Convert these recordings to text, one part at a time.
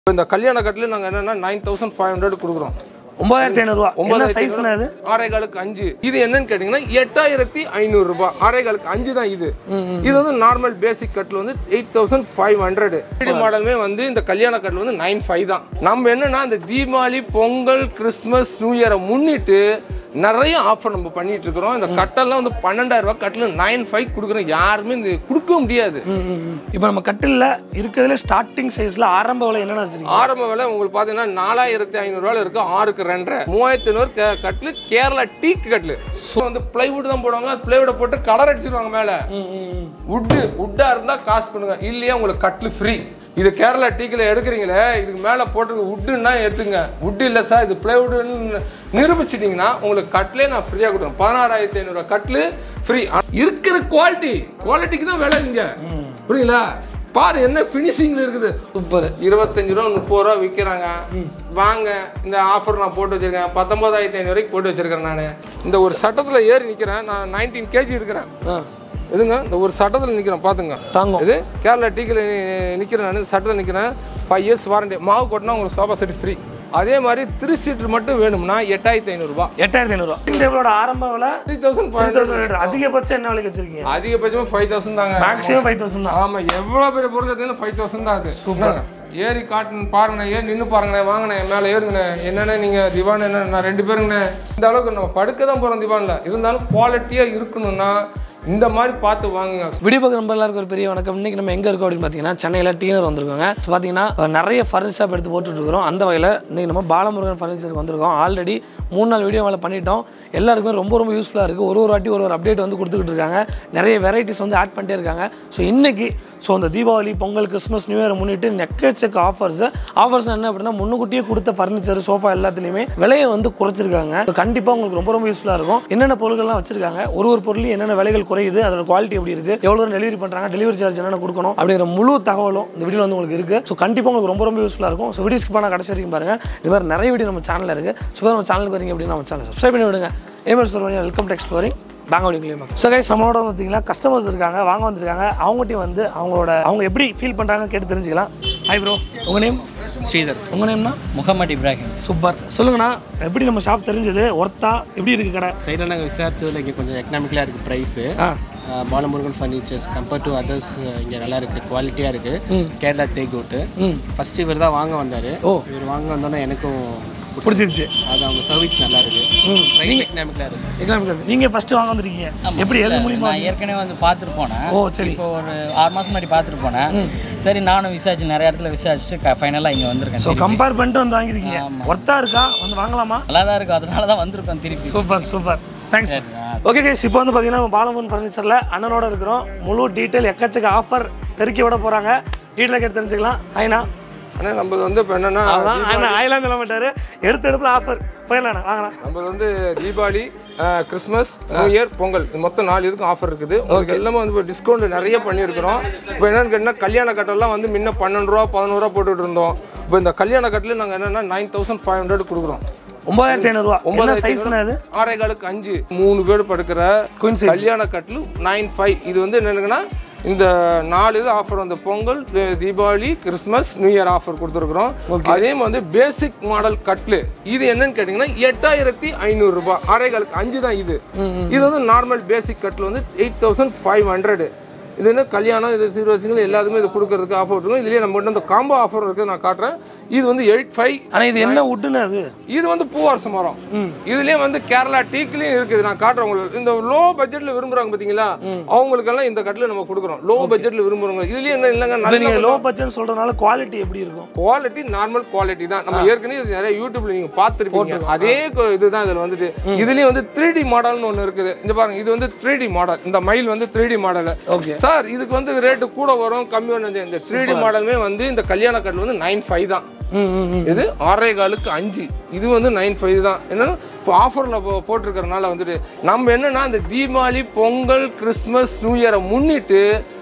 இப்போ இந்த கல்யாண கட்டில் நாங்கள் என்னன்னா நைன் தௌசண்ட் ஃபைவ் ஹண்ட்ரட் கொடுக்குறோம் ஒன்பதாயிரத்தி ஐநூறுரூவா என்ன சைஸ்னா அது ஆறேகாலுக்கு அஞ்சு இது என்னன்னு கேட்டிங்கன்னா எட்டாயிரத்தி ஐநூறு ரூபாய் ஆறேகாலுக்கு அஞ்சு தான் இது இது வந்து நார்மல் பேசிக் கட்டில் வந்து எயிட் தௌசண்ட் ஃபைவ் ஹண்ட்ரட் மாடலுமே வந்து இந்த கல்யாண கட்டில் வந்து நைன் ஃபைவ் தான் நம்ம என்னன்னா இந்த தீபாவளி பொங்கல் கிறிஸ்மஸ் நியூ இயரை முன்னிட்டு நிறைய ஆஃபர் நம்ம பண்ணிட்டு இருக்கிறோம் இந்த கட்டெல்லாம் வந்து பன்னெண்டாயிரம் ரூபாய் கட்டில் நைன் ஃபைவ் கொடுக்குறோம் யாருமே இந்த கொடுக்க முடியாது இப்போ நம்ம கட்டிலில் இருக்கிறதுல ஸ்டார்டிங் சைஸில் ஆரம்ப விலை என்னென்ன வச்சிருக்கீங்க ஆரம்ப விலை உங்களுக்கு பார்த்தீங்கன்னா நாலாயிரத்தி ஐநூறுரூவால இருக்கு ஆறுக்கு ரெண்டரை மூவாயிரத்தி ஐநூறு க கட்டில் கேரளா டீக் கட்டில் ஸோ வந்து பிளைவுட் தான் போடுவாங்க பிளைவுட போட்டு கலர் அடிச்சிருவாங்க மேலே உட்டு உட்டா இருந்தா காசு கொடுங்க இல்லையா உங்களுக்கு கட்டில் ஃப்ரீ இது கேரளா டீக்கில் எடுக்கிறீங்களே இதுக்கு மேலே போட்டு உட்டுன்னா எடுத்துங்க உட்டு இல்லை சார் இது பிளைவுட்னு நிரூபிச்சிட்டிங்கன்னா உங்களுக்கு கட்டிலே நான் ஃப்ரீயாக கொடுக்குறேன் பதினாறாயிரத்தி ஐநூறுரூவா கட்டில் ஃப்ரீ இருக்கிற குவாலிட்டி குவாலிட்டிக்கு தான் விலை இங்க புரியுங்களா பாரு என்ன ஃபினிஷிங்ல இருக்குது சூப்பர் இருபத்தஞ்சு ரூபா முப்பது ரூபா விற்கிறாங்க வாங்க இந்த ஆஃபர் நான் போட்டு வச்சிருக்கேன் பத்தொன்பதாயிரத்தி ஐநூறு வரைக்கும் போட்டு வச்சிருக்கேன் நான் இந்த ஒரு சட்டத்தில் ஏறி நிற்கிறேன் நான் நைன்டீன் கேஜி இருக்கிறேன் ஆ இதுங்க இந்த ஒரு சட்டத்தில் நிற்கிறேன் பார்த்துங்க தாங்கும் இது கேரளா டீக்கில் நிற்கிறேன் நான் இந்த சட்டத்தில் நிற்கிறேன் ஃபைவ் இயர்ஸ் வாரண்டி மாவு கொட்டினா உங்களுக்கு சோஃபா செட் ஃப்ரீ அதே மாதிரி த்ரீ சீட்டர் மட்டும் வேணும்னா எட்டாயிரத்தி ஐநூறுரூபா எட்டாயிரத்தி ஐநூறுரூவா டேபிளோட ஆரம்ப விலை three thousand three five thousand அதிகபட்சம் என்ன விலைக்கு வச்சிருக்கீங்க அதிகபட்சமாக ஃபைவ் தௌசண்ட் தாங்க மேக்ஸிமம் ஃபைவ் தௌசண்ட் தான் ஆமா எவ்வளவு பெரிய பொருள் எடுத்தாலும் ஃபைவ் தௌசண்ட் தான் அது சூப்பர் ஏறி காட்டுன்னு பாருங்கண்ணே ஏறி நின்று பாருங்கண்ணே வாங்கண்ணே மேலே ஏறுங்கண்ணே என்னண்ணே நீங்கள் திவான் என்ன நான் ரெண்டு பேருங்கண்ணே இந்த அளவுக்கு நம்ம படுக்க தான் போகிறோம் திவானில் இருந்தாலும் குவாலிட்டியாக இருக்கணும்னா இந்த மாதிரி பார்த்து வாங்குங்க வீடியோ பார்க்குற நம்ம எல்லாருக்கும் ஒரு பெரிய வணக்கம் இன்னைக்கு நம்ம எங்கே இருக்கோம் அப்படின்னு பார்த்தீங்கன்னா சென்னையில் டீனர் வந்திருக்கோங்க ஸோ பார்த்தீங்கன்னா அஹ், நிறைய ஃபர்னிச்சர் ஷாப் எடுத்து போட்டுட்டு இருக்கிறோம் அந்த வகையில் இன்னைக்கு நம்ம பாலமுருகன் ஃபர்னிச்சருக்கு வந்திருக்கோம் ஆல்ரெடி மூணு நாள் வீடியோ மேலே பண்ணிட்டோம் எல்லாருக்குமே ரொம்ப ரொம்ப யூஸ்ஃபுல்லாக இருக்குது ஒரு ஒரு வாட்டி ஒரு ஒரு அப்டேட் வந்து கொடுத்துக்கிட்டு இருக்காங்க நிறைய வெரைட்டிஸ் வந்து ஆட் பண்ணிட்டே இருக்காங்க ஸோ இன்னைக்கு ஸோ அந்த Deepavali Pongal Christmas new year முன்னிட்டு நெக்கச்சக்க ஆஃபர்ஸ் ஆஃபர்ஸ் என்ன அப்படின்னா முன்னுக்கூட்டியே கொடுத்த ஃபர்னிச்சர் சோஃபா எல்லாத்துலேயுமே விலையை வந்து குறைச்சிருக்காங்க So, கண்டிப்பாக உங்களுக்கு ரொம்ப ரொம்ப யூஸ்ஃபுல்லாக இருக்கும் என்னென்ன பொருட்கள்லாம் வச்சிருக்காங்க ஒரு ஒரு பொருளையும் என்னென்ன விலைகள் குறையுது அதோட குவாலிட்டி எப்படி இருக்குது எவ்வளோ டெலிவரி பண்ணுறாங்க டெலிவரி சார்ஜ் என்னென்ன கொடுக்கணும் அப்படிங்கிற முழு தகவலும் இந்த வீடியோ வந்து உங்களுக்கு இருக்குது ஸோ கண்டிப்பாக உங்களுக்கு ரொம்ப ரொம்ப யூஸ்ஃபுல்லாக இருக்கும் ஸோ வீடியோஸ்க்கு பண்ணால் கடைசி வரைக்கும் பாருங்கள் இது மாதிரி நிறைய வீடியோ நம்ம சேனலில் இருக்குது ஸோ நம்ம சேனலுக்கு வரீங்க அப்படின்னா நம்ம சேனல் சப்ஸ்கிரைப் பண்ணி விடுங்க ஏமல் சொல்லுவாங்க welcome to exploring Bangalore so guys நம்மளோட வந்து பார்த்தீங்கன்னா கஸ்டமர்ஸ் இருக்காங்க வாங்க வந்திருக்காங்க அவங்ககிட்டயும் வந்து அவங்களோட அவங்க எப்படி ஃபீல் பண்ணுறாங்க கேட்டு தெரிஞ்சுக்கலாம் ஹாய் ப்ரோ உங்கள் நேம் ஸ்ரீதர் உங்கள் நேம்னா முகமது இப்ராஹிம் சூப்பர் சொல்லுங்கண்ணா எப்படி நம்ம ஷாப் தெரிஞ்சது ஒர்த்தா எப்படி இருக்குது கடை சைடில் நாங்கள் விசாரிச்சதில் இங்கே கொஞ்சம் எக்கனாமிக்கலாக இருக்குது ப்ரைஸு ஆ Balamurugan furnitures compare to others இங்கே நல்லா இருக்குது குவாலிட்டியாக இருக்குது கேரளா தேக்கூட்டு ஃபர்ஸ்ட் இவர் தான் வாங்க வந்தார் ஓ. இவர் வாங்க வந்தோன்னே எனக்கும் பிடிச்சிருச்சு அது அவங்க சர்வீஸ் நல்லா இருக்குது ப்ரைஸ் எக்கனாமிக்கலாக இருக்குது எக்கனாமிக்கல் நீங்கள் ஃபஸ்ட்டு வாங்க வந்திருக்கீங்க எப்படி எது மூலியமா நான் ஏற்கனவே வந்து பார்த்துட்டு போனேன் ஓ சரி இப்போ ஒரு ஆறு மாதம் முன்னாடி பார்த்துட்டு போனேன் சரி நானும் விசாரிச்சு நிறைய இடத்துல விசாரிச்சுட்டு ஃபைனலாக இங்கே வந்திருக்கேன் ஸோ திருப்பி. கம்பேர் பண்ணிட்டு வந்து வாங்கியிருக்கீங்க ஒர்த்தா இருக்கா வந்து வாங்கலாமா நல்லா தான் இருக்கும் அதனால தான் வந்திருக்கோம் திருப்பி சூப்பர் சூப்பர் தேங்க்ஸ் சரி, ஆ. ஓகே கைஸ் இப்போ வந்து பார்த்தீங்கன்னா நம்ம பாலமன் ஃபர்னிச்சரில் அண்ணனோட இருக்கிறோம் முழு டீட்டெயில் எக்கச்சக்க ஆஃபர் தெருக்கி விட போகிறாங்க டீட்டெயில் கேட்டு தெரிஞ்சுக்கலாம் ஐனா ஆனால் நம்ம வந்து இப்போ என்னன்னா அதான் அண்ணா ஆயிலாம் சொல்ல மாட்டாரு எடுத்த எடுப்பில் ஆஃபர் போயிடலாம் வாங்கலாம் நம்ம வந்து தீபாவளி அஹ், கிறிஸ்மஸ் நியூ இயர் பொங்கல் இது மொத்தம் நாலு இதுக்கும் ஆஃபர் இருக்குது உங்களுக்கு எல்லாமே வந்து இப்போ டிஸ்கவுண்ட் நிறைய பண்ணியிருக்கிறோம் இப்போ என்னன்னு கேட்டிங்கன்னா கல்யாண கட்டெல்லாம் வந்து முன்ன பன்னெண்டு ரூபா பதினோரு ரூபா போட்டுட்டு இருந்தோம் இப்போ இந்த கல்யாண கட்டில் நாங்கள் என்னன்னா நைன் தௌசண்ட் ஃபைவ் ஹண்ட்ரட் கொடுக்குறோம் ஒன்பதாயிரத்தி ஐநூறுரூவா என்ன சைஸ்னா அது ஆறேகாலுக்கு அஞ்சு மூணு பேர் படுக்கிற Queen size. கல்யாண கட்டில் நைன் ஃபைவ் இது வந்து என்னன்னா இந்த நாலு இது ஆஃபர் வந்து பொங்கல் தி- Deepavali Christmas new year offer கொடுத்துருக்குறோம் அதே மாதிரி வந்து பேசிக் மாடல் கட்லு இது என்னன்னு கேட்டிங்கன்னா எட்டாயிரத்தி ஐநூறு ரூபாய் ஆறேகாலுக்கு அஞ்சு தான் இது இது வந்து நார்மல் பேசிக் கட்டில் வந்து எயிட் தௌசண்ட் ஃபைவ் ஹண்ட்ரட் இது என்ன கல்யாணம் இது சீர்வரிசைகள் எல்லாத்துமே இது கொடுக்கறதுக்கு ஆஃபர் இருக்கும் இதுலேயே நம்ம கிட்ட இந்த காம்போ ஆஃபர் இருக்குது நான் காட்டுறேன் இது வந்து எயிட் ஃபைவ் ஆனால் இது என்ன உட்டுன்னு அது இது வந்து பூவாரச மரம் இதுலயே வந்து கேரளா டீக்லயும் இருக்குது நான் காட்டுறேன் உங்களுக்கு இந்த லோ பட்ஜெட்ல விரும்புறாங்க பாத்தீங்களா அவங்களுக்கெல்லாம் இந்த கட்டில நம்ம கொடுக்குறோம் லோ பட்ஜெட்ல விரும்புறவங்க இதுலயே என்ன இல்லைங்க இப்போ நல்ல நீங்கள் லோ பட்ஜெட் சொல்கிறதுனால குவாலிட்டி எப்படி இருக்கும் குவாலிட்டி நார்மல் குவாலிட்டி தான் நம்ம ஏற்கனவே இது நிறைய யூடியூப்ல நீங்க பார்த்துருப்பீங்க அதே கொ- இதுதான் இதுல வந்துட்டு இதுலயும் வந்து த்ரீ டி மாடல்னு ஒன்று இருக்குது இந்த பாருங்க இது வந்து த்ரீ டி மாடல் இந்த மயில் வந்து three D model Okay. Sir இதுக்கு வந்து ரேட்டு கூட வரும் கம்மி வரும் இந்த த்ரீ டி மாடலுமே வந்து இந்த கல்யாண கட்டில் வந்து நைன் ஃபைவ் தான் ம் ம் ம் இது ஆறே காலுக்கு அஞ்சு இது வந்து நைன் ஃபைவ் தான் என்னன்னா இப்போ ஆஃபரில் போட்டிருக்கறனால வந்துட்டு நம்ம என்னன்னா இந்த தீபாவளி பொங்கல் கிறிஸ்மஸ் நியூ இயரை முன்னிட்டு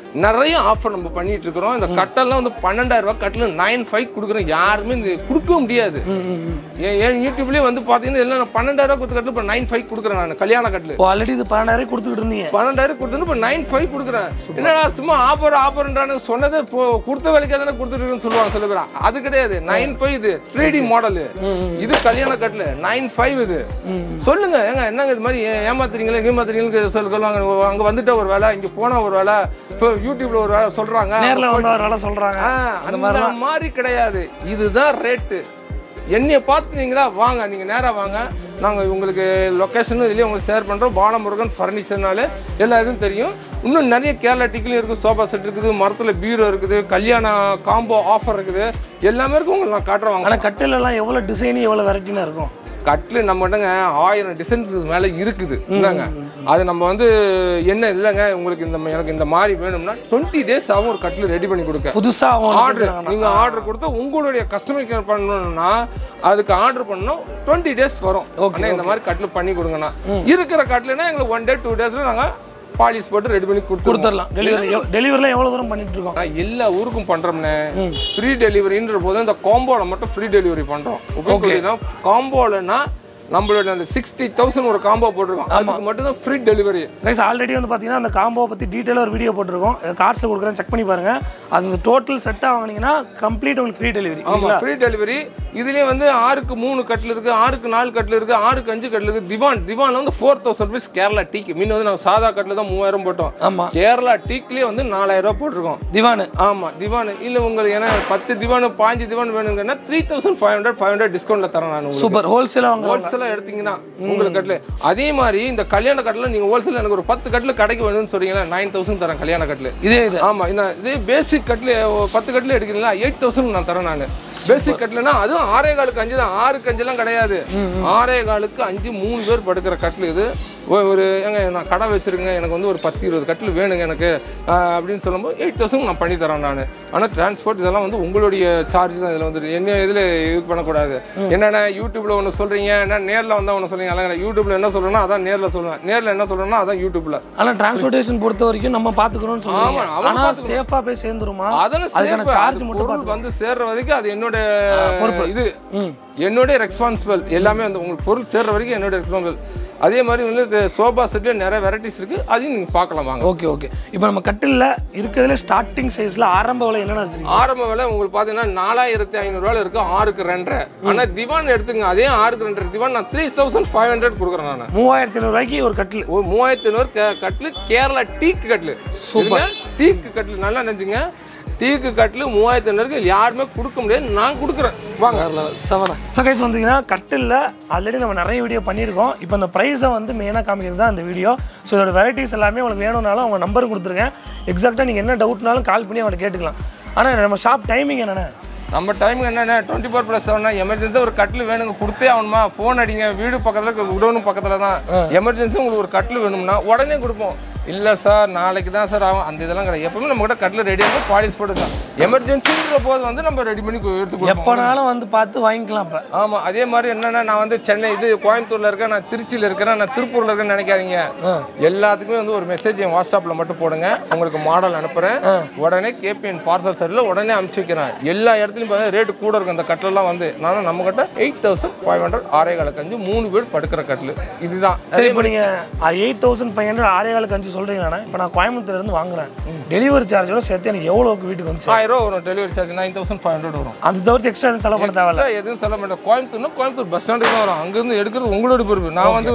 நிறைய ஆஃபர் நம்ம பண்ணிட்டு இருக்கிறோம் இந்த கட்டெல்லாம் வந்து பன்னெண்டாயிரம் ரூபாய் கட்டில் நைன் ஃபைவ் கொடுக்குறோம் யாருமே இந்த கொடுக்க முடியாது என் என் யூடியூப்லேயே வந்து பார்த்தீங்கன்னா எல்லாம் நான் பன்னெண்டாயிரம் ரூபாய் கொடுத்த கட்டில் இப்போ நைன் ஃபைவ் கொடுக்குறேன் நான் கல்யாண கட்டில் இப்போ ஆல்ரெடி இது பன்னெண்டாயிரம் கொடுத்துக்கிட்டு இருந்தீங்க பன்னெண்டாயிரம் கொடுத்தது இப்போ நைன் ஃபைவ் கொடுக்குறேன் என்னடா சும்மா ஆஃபர் ஆஃபர்ன்றானு சொன்னது இப்போ கொடுத்த வேலைக்கு தானே கொடுத்துருக்குன்னு சொல்லுவாங்க சில பேர் அது கிடையாது நைன் ஃபைவ் இது த்ரீ டி மாடல் இது கல்யாண கட்டில் நைன் ஃபைவ் இது சொல்லுங்க ஏங்க என்னங்க இது மாதிரி ஏ- ஏமாத்துறீங்களே ஏமாத்துறீங்களு சொல்ல சொல்லுவாங்க அங்கே வந்துட்ட ஒரு வேலை இங்கே போனால் ஒரு வேலை இப்போ யூடியூப்ல ஒரு வேலை சொல்கிறாங்க நேர்ல வந்து ஒரு வேலை சொல்றாங்க அந்த மாதிரி கிடையாது இதுதான் ரேட்டு என்னைய பார்த்துனீங்களா வாங்க நீங்க நேரா வாங்க நாங்க உங்களுக்கு லொக்கேஷனும் இதுலயே உங்களுக்கு ஷேர் பண்றோம் பாலமுருகன் ஃபர்னிச்சர்னாலே எல்லா இதுவும் தெரியும் இன்னும் நிறைய கேரளா டிக்கிலும் இருக்குது சோஃபா செட் இருக்குது மரத்துல பீரோ இருக்குது கல்யாண காம்போ ஆஃபர் இருக்குது எல்லாமே இருக்கு உங்களுக்கு நான் காட்டுறேன் வாங்க ஆனா கட்டில எல்லாம் எவ்வளவு டிசைன் எவ்வளவு வெரைட்டினா இருக்கும் கட்லு நம்மகிட்டங்க ஆயிரம் டிசைன்ஸ் மேலே இருக்குது என்னங்க அது நம்ம வந்து என்ன இல்லைங்க உங்களுக்கு இந்த எனக்கு இந்த மாதிரி வேணும்னா டுவெண்ட்டி டேஸ் ஆகும் ஒரு கட்லு ரெடி பண்ணி கொடுக்க புதுசா அவங்க ஆர்டர் நீங்க ஆர்டர் கொடுத்து உங்களுடைய கஸ்டமர் கேர் பண்ணணும்னா அதுக்கு ஆர்டர் பண்ணணும் டுவெண்ட்டி டேஸ் வரும் அண்ணா இந்த மாதிரி கட்டில் பண்ணி கொடுங்கண்ணா இருக்கிற கட்டில்னா எங்களுக்கு ஒன் டே டூ டேஸ்ல நாங்க பாலிஷ் போட்டு ரெடி பண்ணி கொடுத்துருவோம் கொடுத்துடலாம் டெலிவரி டெலிவரிலாம் எவ்வளவு தூரம் பண்ணிட்டு இருக்கோம் நான் எல்லா ஊருக்கும் பண்றோம்னே ஃப்ரீ டெலிவரின்ற போது இந்த காம்போல மட்டும் ஃப்ரீ டெலிவரி பண்றோம் ஓகே காம்போலன்னா நம்மளோட அந்த சிக்ஸ்டி தௌசண்ட் ஒரு காம்போ போட்டிருக்கோம் அதுக்கு மட்டும் தான் ஃப்ரீ டெலிவரி கைஸ் ஆல்ரெடி வந்து பார்த்தீங்கன்னா அந்த காம்போ பற்றி டீட்டெயிலாக ஒரு வீடியோ போட்டிருக்கோம் கார்ட்ஸில் கொடுக்குறேன் செக் பண்ணி பாருங்க அது இந்த டோட்டல் செட்டாக வாங்கினீங்கன்னா கம்ப்ளீட் உங்களுக்கு ஃப்ரீ டெலிவரி ஆமா ஃப்ரீ டெலிவரி இதுலயே வந்து ஆறுக்கு மூணு கட்டில் இருக்கு ஆறுக்கு நாலு கட்டில் இருக்கு ஆறுக்கு அஞ்சு கட்டில் இருக்கு திவான் திவான் வந்து ஃபோர் தௌசண்ட் ருபீஸ் கேரளா டீக்கு மீன் வந்து நம்ம சாதா கட்டில் தான் மூவாயிரம் போட்டோம் ஆமாம் கேரளா டீக்லயே வந்து நாலாயிரம் ரூபாய் போட்டிருக்கோம் திவானு ஆமா திவான் இல்ல உங்களுக்கு ஏன்னா பத்து திவான் பாஞ்சு திவான் வேணுங்கன்னா three thousand five hundred five hundred டிஸ்கவுண்ட்ல தரேன் நான் உங்களுக்கு சூப்பர் ஹோல்சேலாக வாங்குறோம் ஹோல்சேலா எடுத்தீங்கன்னா உங்களுக்கு கட்டில் அதே மாதிரி இந்த கல்யாண கட்டில் நீங்க ஹோல்சேல் எனக்கு ஒரு பத்து கட்டில் கடைக்கு வேணும்னு சொல்றீங்களா நைன் தௌசண்ட் தரேன் கல்யாண கட்டில் இதே இது ஆமா இந்த இதே பேசிக் கட்டில் பத்து கட்டில் எடுக்கிறீங்களா எயிட் தௌசண்ட் நான் தரேன் நான் பேசிக் கட்டில்னா அதுவும் ஆறே காலுக்கு அஞ்சு தான் ஆறுக்கு அஞ்சுலாம் கிடையாது ஆறே காலுக்கு அஞ்சு மூணு பேர் படுக்கிற கட்டில் இது ஒ- ஒரு ஏங்க நான் கடை வச்சிருங்க எனக்கு வந்து ஒரு பத்து இருபது கட்டில் வேணுங்க எனக்கு ஆஹ், அப்படின்னு சொல்லும்போது எயிட் தௌசண்ட் நான் பண்ணி தரேன் நான் ஆனால் டிரான்ஸ்போர்ட் இதெல்லாம் வந்து உங்களுடைய சார்ஜ் தான் இதில் வந்து என்ன இதில் இது பண்ணக்கூடாது என்னென்ன யூடியூப்ல ஒன்று சொல்றீங்க என்ன நேரில் வந்தால் ஒன்று சொல்றீங்க அதான் யூடியூப்ல என்ன சொல்றேன்னா அதான் நேரில் சொல்லுவேன் நேரில் என்ன சொல்றேன்னா அதான் யூடியூப்ல ஆனால் டிரான்ஸ்போர்ட்டேஷன் பொறுத்த வரைக்கும் நம்ம பார்த்துக்கிறோம்னு சொல்லுவாங்க ஆமா, அவங்க ஆனால் சேஃபாக போய் சேர்ந்துருமா அதெல்லாம் அதுக்கான safe. சார்ஜ் அது மட்டும் பொருள் வந்து சேர்ற வரைக்கும் அது என்னோட பொறுப்பு. இது ம் என்னோட ரெஸ்பான்சிபிள் எல்லாமே வந்து உங்களுக்கு பொருள் சேர்ற வரைக்கும் என்னோட ரெஸ்பான்சிபிள் அதே மாதிரி வந்து சோபா செட்ல நிறைய வெரைட்டிஸ் இருக்கு அதையும் நீங்க பார்க்கலாம் வாங்க ஓகே ஓகே இப்போ நம்ம கட்டிலில் இருக்கிறதுல ஸ்டார்டிங் சைஸில் ஆரம்ப விலை என்னென்ன வச்சுருக்கீங்க ஆரம்ப விலை உங்களுக்கு பாத்தீங்கன்னா நாலாயிரத்தி ஐநூறுரூவா இருக்கு ஆறுக்கு ரெண்டரை ஆனா திவான் எடுத்துங்க அதே ஆறுக்கு ரெண்டரை திவான் நான் த்ரீ தௌசண்ட் ஃபைவ் ஹண்ட்ரட் கொடுக்குறேன் நான் மூவாயிரத்தி ஐநூறுரூவாய்க்கு ஒரு கட்டில் ஒரு மூவாயிரத்தி ஐநூறு க- கட்டில் கேரளா டீக்கு கட்டில் சூப்பர் டீக்கு கட்டில் நல்லா நினைச்சுங்க டீக்கு கட்டில் மூவாயிரத்தி ஐநூறுக்கு யாருமே கொடுக்க முடியாது நான் கொடுக்குறேன் வாங்க செவனா ஸோ கைஸ் வந்தீங்கன்னா கட்டிலில் ஆல்ரெடி நம்ம நிறைய வீடியோ பண்ணியிருக்கோம் இப்போ அந்த ப்ரைஸை வந்து மெயினாக காமிக்கிறது தான் அந்த வீடியோ ஸோ இதோட வெரைட்டிஸ் எல்லாமே உங்களுக்கு வேணும்னாலும் அவங்க நம்பர் கொடுத்துருக்கேன் எக்ஸாக்டாக நீங்கள் என்ன டவுட்னாலும் கால் பண்ணி அவங்களை கேட்டுக்கலாம் ஆனால் நம்ம ஷாப் டைமிங் என்னென்ன நம்ம டைம் என்னென்ன twenty four plus seven emergency ஒரு கட்டில் வேணுங்க கொடுத்தே ஆகணுமா ஃபோன் அடிங்க வீடு பக்கத்தில் உடனும் பக்கத்தில் தான் எமர்ஜென்சி உங்களுக்கு ஒரு கட்டில் வேணும்னா உடனே கொடுப்போம் இல்லை சார் நாளைக்கு தான் சார் ஆகும் அந்த இதெல்லாம் கிடையாது எப்பவுமே நம்ம கிட்ட கட்டில் ரெடியாக பாலிஷ் போட்டுக்கலாம் எமர்ஜென்சின்ற போது வந்து நம்ம ரெடி பண்ணி கு- எடுத்து கொடுப்போம் எப்போனாலும் வந்து பார்த்து வாங்கிக்கலாம் இப்போ ஆமாம் அதே மாதிரி என்னன்னா நான் வந்து சென்னை இது கோயம்புத்தூர்ல இருக்கேன் நான் திருச்சியில் இருக்கிறேன் நான் திருப்பூர்ல இருக்கேன்னு நினைக்காதீங்க எல்லாத்துக்குமே வந்து ஒரு மெசேஜ் என் வாட்ஸ்அப்பில் மட்டும் போடுங்க உங்களுக்கு மாடல் அனுப்புறேன் உடனே கேபிஎன் பார்சல் சர்வீஸில் உடனே அனுப்பிச்சு வைக்கிறேன் எல்லா இடத்துலையும் பார்த்தா ரேட்டு கூட இருக்கும் இந்த கட்டிலெல்லாம் வந்து நான் நம்ம கிட்ட எயிட் தௌசண்ட் ஃபைவ் ஹண்ட்ரட் ஆறே காலுக்கு அஞ்சு மூணு பேர் படுக்கிற கட்டில் இதுதான் சரி இப்போ நீங்கள் எயிட் தௌசண்ட் ஃபைவ் ஹண்ட்ரட் ஆறே காலுக்கு அஞ்சு சொல்கிறீங்கண்ணா இப்போ நான் கோயம்புத்தூர்லேருந்து வாங்குறேன் டெலிவரி சார்ஜோட சேர்த்து எனக்கு எவ்வளோக்கு வீட்டுக்கு வந்து சேரும்? ஆயிரம் ரூபா வரும் delivery charge nine thousand five hundred வரும் அது தவிர்த்து எக்ஸ்ட்ரா எதுவும் செலவு பண்ண தேவையில்ல Extra எதுவும் சொல்ல மாட்டேன் கோயம்புத்தூர்னா கோயம்புத்தூர் பஸ் ஸ்டாண்டுக்கு தான் வரும் அங்கேருந்து எடுக்கிறது உங்களோட பொறுப்பு நான் வந்து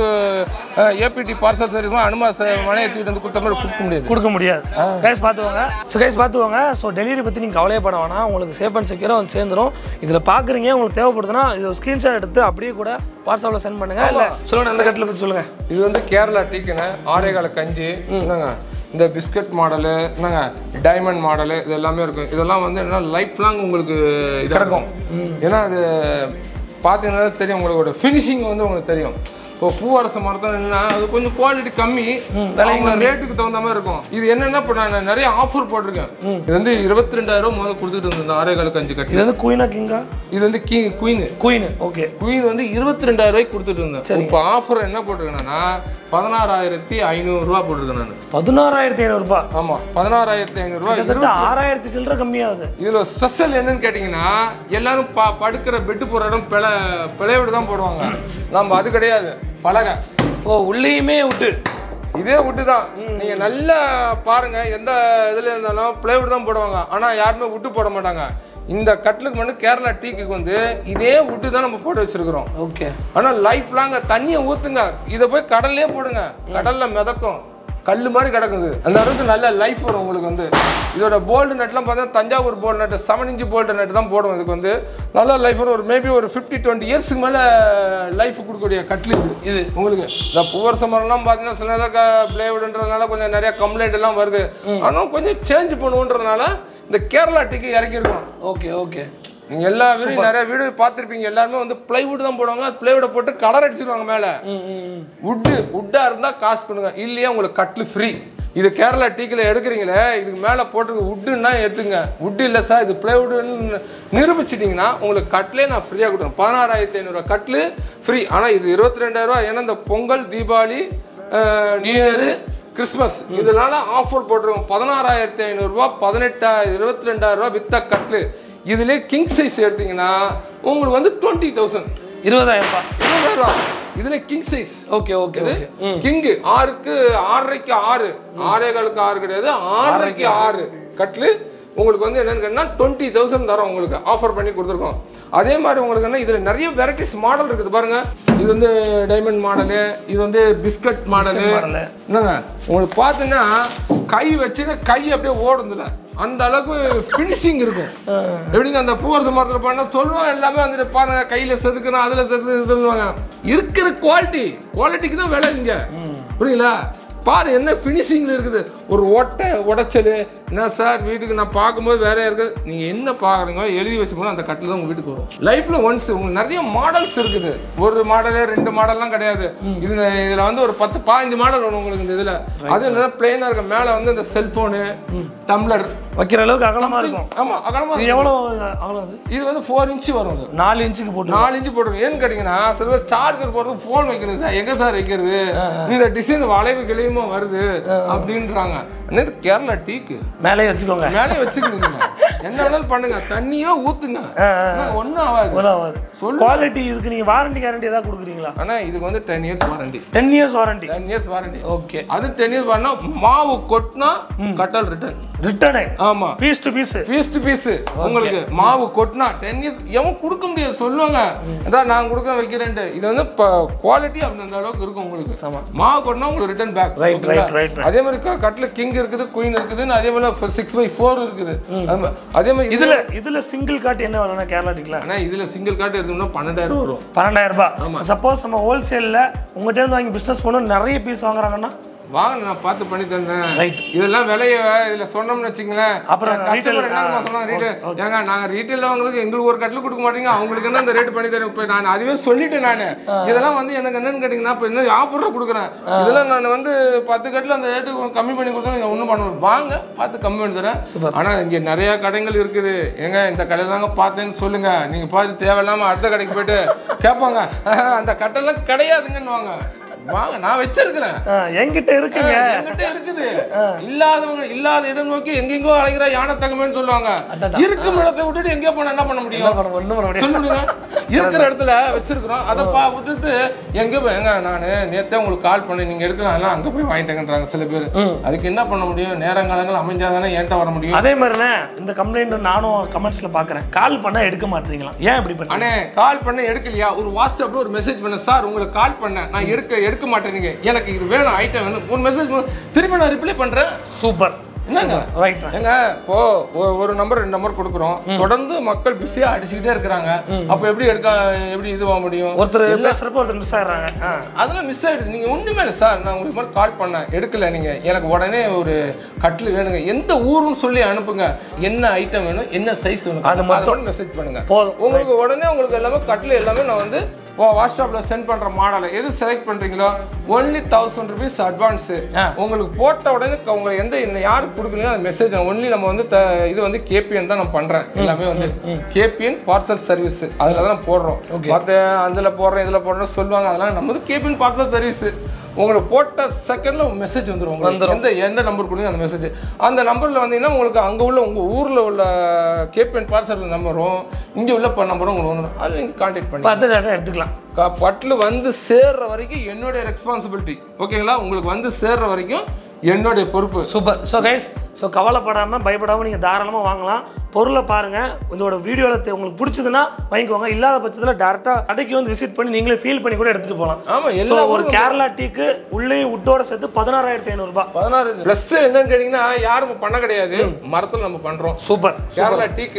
ஏபிடி பார்சல் சர்வீஸ் அனுமா மனையை தூக்கிட்டு வந்து கொடுத்த மாதிரி கொடுக்க முடியாது கொடுக்க முடியாது கைஸ் பார்த்துவாங்க ஸோ கைஸ் பார்த்துவாங்க ஸோ டெலிவரி பற்றி நீங்கள் கவலையே பண்ண வேணாம் உங்களுக்கு சேஃப் அண்ட் செக்யூராக வந்து சேர்ந்துரும் இதில் பார்க்குறீங்க உங்களுக்கு தேவைப்படுதுன்னா இது ஒரு ஸ்க்ரீன்ஷாட் எடுத்து அப்படியே கூட வாட்ஸ்அப்பில் சென்ட் பண்ணுங்க இல்லை சொல்லுங்க அந்த கட்டில் பற்றி சொல்லுங்கள் இது வந்து கேரளா டீக்குன்னு ஆரேகால கஞ்சி என்னங்க இந்த பிஸ்கட் மாடலு என்னங்க டைமண்ட் மாடலு இது எல்லாமே இருக்கும் இதெல்லாம் வந்து என்ன லைஃப் லாங் உங்களுக்கு இதா இருக்கும் ஏன்னா அது பார்த்தீங்கன்னா தெரியும் உங்களுக்கு ஒரு ஃபினிஷிங் வந்து உங்களுக்கு தெரியும் இப்போ பூவரச மரத்தில் என்னன்னா அது கொஞ்சம் குவாலிட்டி கம்மி அவங்க ரேட்டுக்கு தகுந்த மாதிரி இருக்கும் இது என்னன்னா இப்போ நான் நிறைய ஆஃபர் போட்டிருக்கேன் இது வந்து இருபத்தி ரெண்டாயிரம் ரூபா முதல்ல கொடுத்துட்டு இருந்தேன் ஆறே காலுக்கு அஞ்சு கட்டி இது வந்து குயினா கிங்கா இது வந்து கீ குயின் குயின் ஓகே குயின் வந்து இருபத்தி ரெண்டாயிரம் ரூபாய்க்கு கொடுத்துட்டு இருந்தேன் இப்போ ஆஃபர் என்ன போட்டிருக்கேன்னா பதினாறாயிரத்தி ஐநூறுரூவா போட்டிருக்கேன் நான் பதினாறாயிரத்தி ஐநூறுபா ஆமாம் பதினாறாயிரத்தி ஐநூறுரூவா கிட்டத்தட்ட ஆறாயிரத்தி சில்லற கம்மியாகுது இதுல ஸ்பெஷல் என்னன்னு கேட்டிங்கன்னா எல்லாரும் ப படுக்கிற பெட்டு போகிற இடம் பிழை பிழையோடு தான் போடுவாங்க நம்ம அது கிடையாது பலகை ஓ உள்ளேயுமே விட்டு இதே விட்டு தான் நீங்கள் நல்லா பாருங்க எந்த இதில் இருந்தாலும் பிளைவுட் தான் போடுவாங்க ஆனால் யாருமே விட்டு போட மாட்டாங்க இந்த கட்டிலுக்கு மட்டும் கேரளா டீக்கு வந்து இதே விட்டு தான் நம்ம போட்டு வச்சிருக்கிறோம் ஓகே ஆனால் லைஃப் லாங்க தண்ணியை ஊற்றுங்க இதை போய் கடல்லே போடுங்க கடல்ல மிதக்கும் கல் மாதிரி கிடக்குது அந்த அளவுக்கு நல்ல லைஃப் வரும் உங்களுக்கு வந்து இதோட போல்டு நெட்லாம் பார்த்தா Thanjavur bolt nut seven inch bolt nut தான் போடுவோம் இதுக்கு வந்து நல்ல லைஃப் வரும் ஒரு மேபி ஒரு ஃபிஃப்டி டுவெண்ட்டி இயர்ஸ்க்கு மேலே லைஃப் கொடுக்கக்கூடிய கட்லு இது இது உங்களுக்கு இந்த பூவரச மரம்லாம் பார்த்தீங்கன்னா சில நேரம் பிளேவுடுன்றதுனால கொஞ்சம் நிறைய கம்ப்ளைண்ட் எல்லாம் வருது ஆனால் கொஞ்சம் சேஞ்ச் பண்ணுவோன்றதுனால இந்த கேரளா டீக்கு இறக்கியிருக்கோம் ஓகே ஓகே நீங்கள் எல்லா வீடும் நிறைய வீடு பார்த்துருப்பீங்க எல்லாருமே வந்து பிளைவுட் தான் போடுவாங்க பிளைவுட போட்டு கலர் அடிச்சிருவாங்க மேலே வுட்டு வுட்டாக இருந்தால் காசு கொடுங்க இல்லையா உங்களுக்கு கட்லு ஃப்ரீ இது கேரளா டீக்கில் எடுக்கிறீங்களே இதுக்கு மேலே போட்டிருக்க வுட்டுன்னா எடுத்துங்க வுட்டு இல்லை சார் இது பிளைவுட்னு நிரூபிச்சிட்டிங்கன்னா உங்களுக்கு கட்லே நான் ஃப்ரீயாக கொடுக்குறேன் பதினாறாயிரத்தி ஐநூறுரூவா கட்லு ஃப்ரீ ஆனால் இது இருபத்தி ரெண்டாயிரரூவா ஏன்னா இந்த Pongal Deepavali new year Christmas இதனால ஆஃபர் போட்டிருக்கோம் பதினாறாயிரத்தி ஐநூறுரூவா பதினெட்டாயிரம் இருபத்தி ரெண்டாயிரரூவா வித்த கட்லு இதுலேயே கிங் சைஸ் எடுத்தீங்கன்னா உங்களுக்கு வந்து டுவெண்ட்டி தௌசண்ட் இருபதாயிரம் ரூபாய் இருபதாயிரரூவா இதுல king size okay okay okay king ஆறுக்கு ஆறரைக்கு ஆறு ஆறே காலுக்கு ஆறு கிடையாது ஆறரைக்கு ஆறு கட்லு உங்களுக்கு வந்து என்னன்னு கேட்டீங்கன்னா டுவெண்ட்டி தௌசண்ட் தரோம் உங்களுக்கு ஆஃபர் பண்ணி கொடுத்துருக்கோம் அதே மாதிரி உங்களுக்கு என்ன இதில் நிறைய வெரைட்டிஸ் மாடல் இருக்குது பாருங்க இது வந்து டைமண்ட் மாடலு இது வந்து பிஸ்கட் மாடலு மாடலு. என்னங்க உங்களுக்கு பார்த்தீங்கன்னா கை வச்சுன்னா கை அப்படியே ஓடுதுல அந்த அளவுக்கு ஃபினிஷிங் இருக்கும் எப்படிங்க அந்த பூவரச மரத்தில் பண்ண சொல்லுவோம் எல்லாமே வந்துட்டு பாருங்க கையில் செதுக்கணும் அதில் செதுக்குவாங்க இருக்கிற குவாலிட்டி குவாலிட்டிக்கு தான் விலை இங்க புரியுங்களா பாரு என்ன ஃபினிஷிங்ல இருக்குது ஒரு ஒட்டை உடைச்சல் என்ன சார் வீட்டுக்கு நான் பார்க்கும்போது வேற இருக்குது நீங்க என்ன பார்க்குறீங்க எழுதி வச்சுக்கணும் அந்த கட்டில் தான் உங்க வீட்டுக்கு வரும் லைஃப்ல ஒன்ஸ் உங்களுக்கு நிறைய மாடல்ஸ் இருக்குது ஒரு மாடலு ரெண்டு மாடல்லாம் கிடையாது இதுல இதுல வந்து ஒரு பத்து பாஞ்சு மாடல் வரும் உங்களுக்கு இந்த இதுல அது என்ன பிளெயினா இருக்க மேல வந்து இந்த செல்போனு டம்ளர் வைக்கிற அளவுக்கு அகலமா இருக்கும் ஆமா அகலமா இது எவ்வளோ அகலம் அது இது வந்து ஃபோர் இன்ச்சு வரும் அது நாலு இன்ச்சுக்கு போட்டு நாலு இன்ச்சு போட்டுருங்க ஏன்னு கேட்டீங்கன்னா சில பேர் சார்ஜர் போடுறது ஃபோன் வைக்கிறது சார் எங்க சார் வைக்கிறது இந்த டிசைன் வளைவு கிளையுமா வருது அப்படின்றாங்க என்னது கேரளா டீக்கு மேலே வச்சுக்கோங்க மேலே வச்சுக்கோங்க என்ன வேணாலும் பண்ணுங்க தண்ணியோ ஊத்துங்க ஒன்றும் ஆகாது ஒன்றாவது குவாலிட்டி இதுக்கு நீங்கள் வாரண்டி கேரண்டி ஏதாவது கொடுக்குறீங்களா ஆனா இதுக்கு வந்து ten years warranty ten years warranty ten years warranty okay அது டென் இயர்ஸ் வரனா மாவு கொட்டினா கட்டல் ரிட்டர்ன் ரிட்டனு ஆமா piece to piece piece to piece உங்களுக்கு மாவு கொட்டினா டென் இயர்ஸ் எவன் கொடுக்க முடியாது சொல்லுவாங்க அதான் நான் கொடுக்க வைக்கிறேன்ட்டு இது வந்து குவாலிட்டி அந்த அளவுக்கு இருக்கும் உங்களுக்கு ஆமா. மாவு கொட்டினா உங்களுக்கு return back Right, right, right, right. அதே மாதிரி க- கட்டில் கிங் இருக்குது குயின் இருக்குதுன்னு அதே மாதிரி சிக்ஸ் பை ஃபோர் இருக்குது அது மா- அதே மாதிரி இதுல இதுல இதுல சிங்கிள் காட் என்ன விலைனா கேரளா டிக்கலாம் ஆனா இதுல சிங்கிள் காட்டு இருக்குன்னா பன்னெண்டாயிரம் வரும் பன்னெண்டாயிரம் ரூபாய் சப்போஸ் நம்ம ஹோல்சேல்ல உங்கள்கிட்ட இருந்து வாங்கி பிசினஸ் பண்ணணும் நிறைய பீஸ் வாங்குறாங்கன்னா வாங்க நான் பார்த்து பண்ணி தரேன் ரைட் இதெல்லாம் விலைய இதுல சொன்னோம்னு வச்சுங்களேன் அப்புறம் கஸ்டமர் retail- என்ன ஆ, சொன்னாங்க ரீட்டைல் ஏங்க நாங்க ரீட்டைல் வாங்குறதுக்கு எங்களுக்கு ஒரு கட்டில் கொடுக்க மாட்டீங்க அவங்களுக்கு என்ன இந்த ரேட் பண்ணி தரேன் இப்போ நான் அதுவே சொல்லிட்டேன் நான் இதெல்லாம் வந்து எனக்கு என்னன்னு கேட்டிங்கன்னா இப்போ இன்னும் ஆஃபர் கொடுக்குறேன் இதெல்லாம் நான் வந்து பத்து கட்டில் அந்த ரேட்டு கம்மி பண்ணி கொடுத்தா நீங்கள் ஒன்றும் பண்ண முடியாது. வாங்க பார்த்து கம்மி பண்ணி தரேன் ஆனால் இங்கே நிறைய கடைகள் இருக்குது ஏங்க இந்த கடையில் தாங்க பார்த்தேன்னு சொல்லுங்க நீங்கள் பார்த்து தேவையில்லாமல் அடுத்த கடைக்கு போயிட்டு கேட்பாங்க அந்த கட்டெல்லாம் கிடையாதுங்கன்னு வாங்க வாங்க நான் வச்சிருக்கிறேன் ஆ, என்கிட்ட இருக்குங்க என்கிட்ட இருக்குது இல்லாதவங்க இல்லாத இடம் நோக்கி எங்கெங்கோ அழைக்கிற யானை தங்கமேன்னு சொல்லுவாங்க இருக்கும் இடத்தை விட்டுட்டு எங்கேயோ போனா என்ன பண்ண முடியும் என்ன பண்ண ஒன்றும் பண்ண முடியாது சொல்லுங்க இருக்கிற இடத்துல வச்சிருக்கிறோம் அதை பா விட்டுட்டு எங்க போய் எங்க நானு நேத்தே உங்களுக்கு கால் பண்ணி நீங்க எடுக்கலாம் அங்க போய் வாங்கிட்டேங்கன்றாங்க சில பேர் அதுக்கு என்ன பண்ண முடியும் நேரங்காலங்கள் அமைஞ்சாதானே என்கிட்ட வர முடியும் அதே மாதிரிண்ணே இந்த கம்ப்ளைண்ட் நானும் கமெண்ட்ஸ்ல பாக்குறேன் கால் பண்ணா எடுக்க மாட்டீங்களா ஏன் இப்படி பண்ணி அண்ணே கால் பண்ண எடுக்கலையா ஒரு வாட்ஸ்அப்ல ஒரு மெசேஜ் பண்ண சார் உங்களுக்கு கால் பண்ணேன் நான் எடுக்க எடுக்க மாட்டேனீங்க எனக்கு இது வேணும் ஐட்டம் வேணும் ஒரு மெசேஜ் திருப்பி நான் ரிப்ளை பண்றேன் சூப்பர் என்னங்க ரைட் ஏங்க இப்போ ஒ- ஒரு நம்பர் ரெண்டு நம்பர் கொடுக்குறோம் தொடர்ந்து மக்கள் பிஸியா அடிச்சுக்கிட்டே இருக்கிறாங்க அப்ப எப்படி எடுக்க எப்படி இதுவாக முடியும் ஒருத்தர் பேசுறப்ப ஒருத்தர் மிஸ் ஆகுறாங்க ஆ. அதெல்லாம் மிஸ் ஆயிடுது நீங்க ஒண்ணுமே இல்லை சார் நான் உங்களுக்கு மாதிரி கால் பண்ணேன் எடுக்கல நீங்க எனக்கு உடனே ஒரு கட்டில் வேணுங்க எந்த ஊருன்னு சொல்லி அனுப்புங்க என்ன ஐட்டம் வேணும் என்ன சைஸ் வேணும் அது அதை மட்டும் மெசேஜ் பண்ணுங்க போதும் உங்களுக்கு உடனே உங்களுக்கு எல்லாமே கட்டில் எல்லாமே நான் வந்து வாட்ஸ்அப்பில் சென்ட் பண்ணுற மாடலை எது செலக்ட் பண்ணுறீங்களோ ஒன்லி தௌசண்ட் ருபீஸ் அட்வான்ஸு ஆ. உங்களுக்கு போட்ட உடனே க- உங்களை எந்த இன்னும் யாருக்கு கொடுக்குறீங்க அந்த மெசேஜ் ஒன்லி நம்ம வந்து த- இது வந்து கேபிஎன் தான் நான் பண்ணுறேன் எல்லாமே வந்து கேபிஎன் பார்சல் சர்வீஸ் அதில் தான் நான் போடுறோம் மற்ற அதில் போடுறேன் இதில் போடுறேன் சொல்லுவாங்க அதெல்லாம் நம்ம வந்து கேபிஎன் பார்சல் சர்வீஸ் உங்களுக்கு போட்ட செகண்ட்ல மெசேஜ் வந்துடும் உங்களுக்கு எந்த எந்த நம்பர் கொடுங்க அந்த மெசேஜ் அந்த நம்பர்ல வந்தீங்கன்னா உங்களுக்கு அங்க உள்ள உங்க ஊர்ல உள்ள கேபிஎன் பார்சல் நம்பரும் இங்க உள்ள ப- நம்பரும் உங்களுக்கு வந்துடும் அதில் நீங்கள் கான்டாக்ட் பண்ணி பார்த்து டேட்டா எடுத்துக்கலாம் க- பட்டில் வந்து சேர்ற வரைக்கும் என்னுடைய ரெஸ்பான்சிபிலிட்டி ஓகேங்களா உங்களுக்கு வந்து சேர்ற வரைக்கும் என்னுடைய பொறுப்பு சூப்பர் ஸோ கைஸ் ஸோ கவலைப்படாமல் பயப்படாமல் நீங்கள் தாராளமாக வாங்கலாம் பொருளை பாருங்கள் இதோட வீடியோவில் உங்களுக்கு பிடிச்சதுன்னா வாங்கிக்கோங்க இல்லாத பட்சத்தில் டேரெக்டாக கடைக்கு வந்து விசிட் பண்ணி நீங்களே ஃபீல் பண்ணி கூட எடுத்துகிட்டு போகலாம் ஆமா ஸோ எல்லா ஒரு கேரளா டீக்கு உள்ளேயும் உட்டோட சேர்த்து பதினாறாயிரத்தி ஐநூறுரூபா பதினாறு ப்ளஸ் என்னன்னு கேட்டிங்கன்னா யாரும் பண்ண கிடையாது மரத்தில் நம்ம பண்றோம் சூப்பர் கேரளா டீக்கு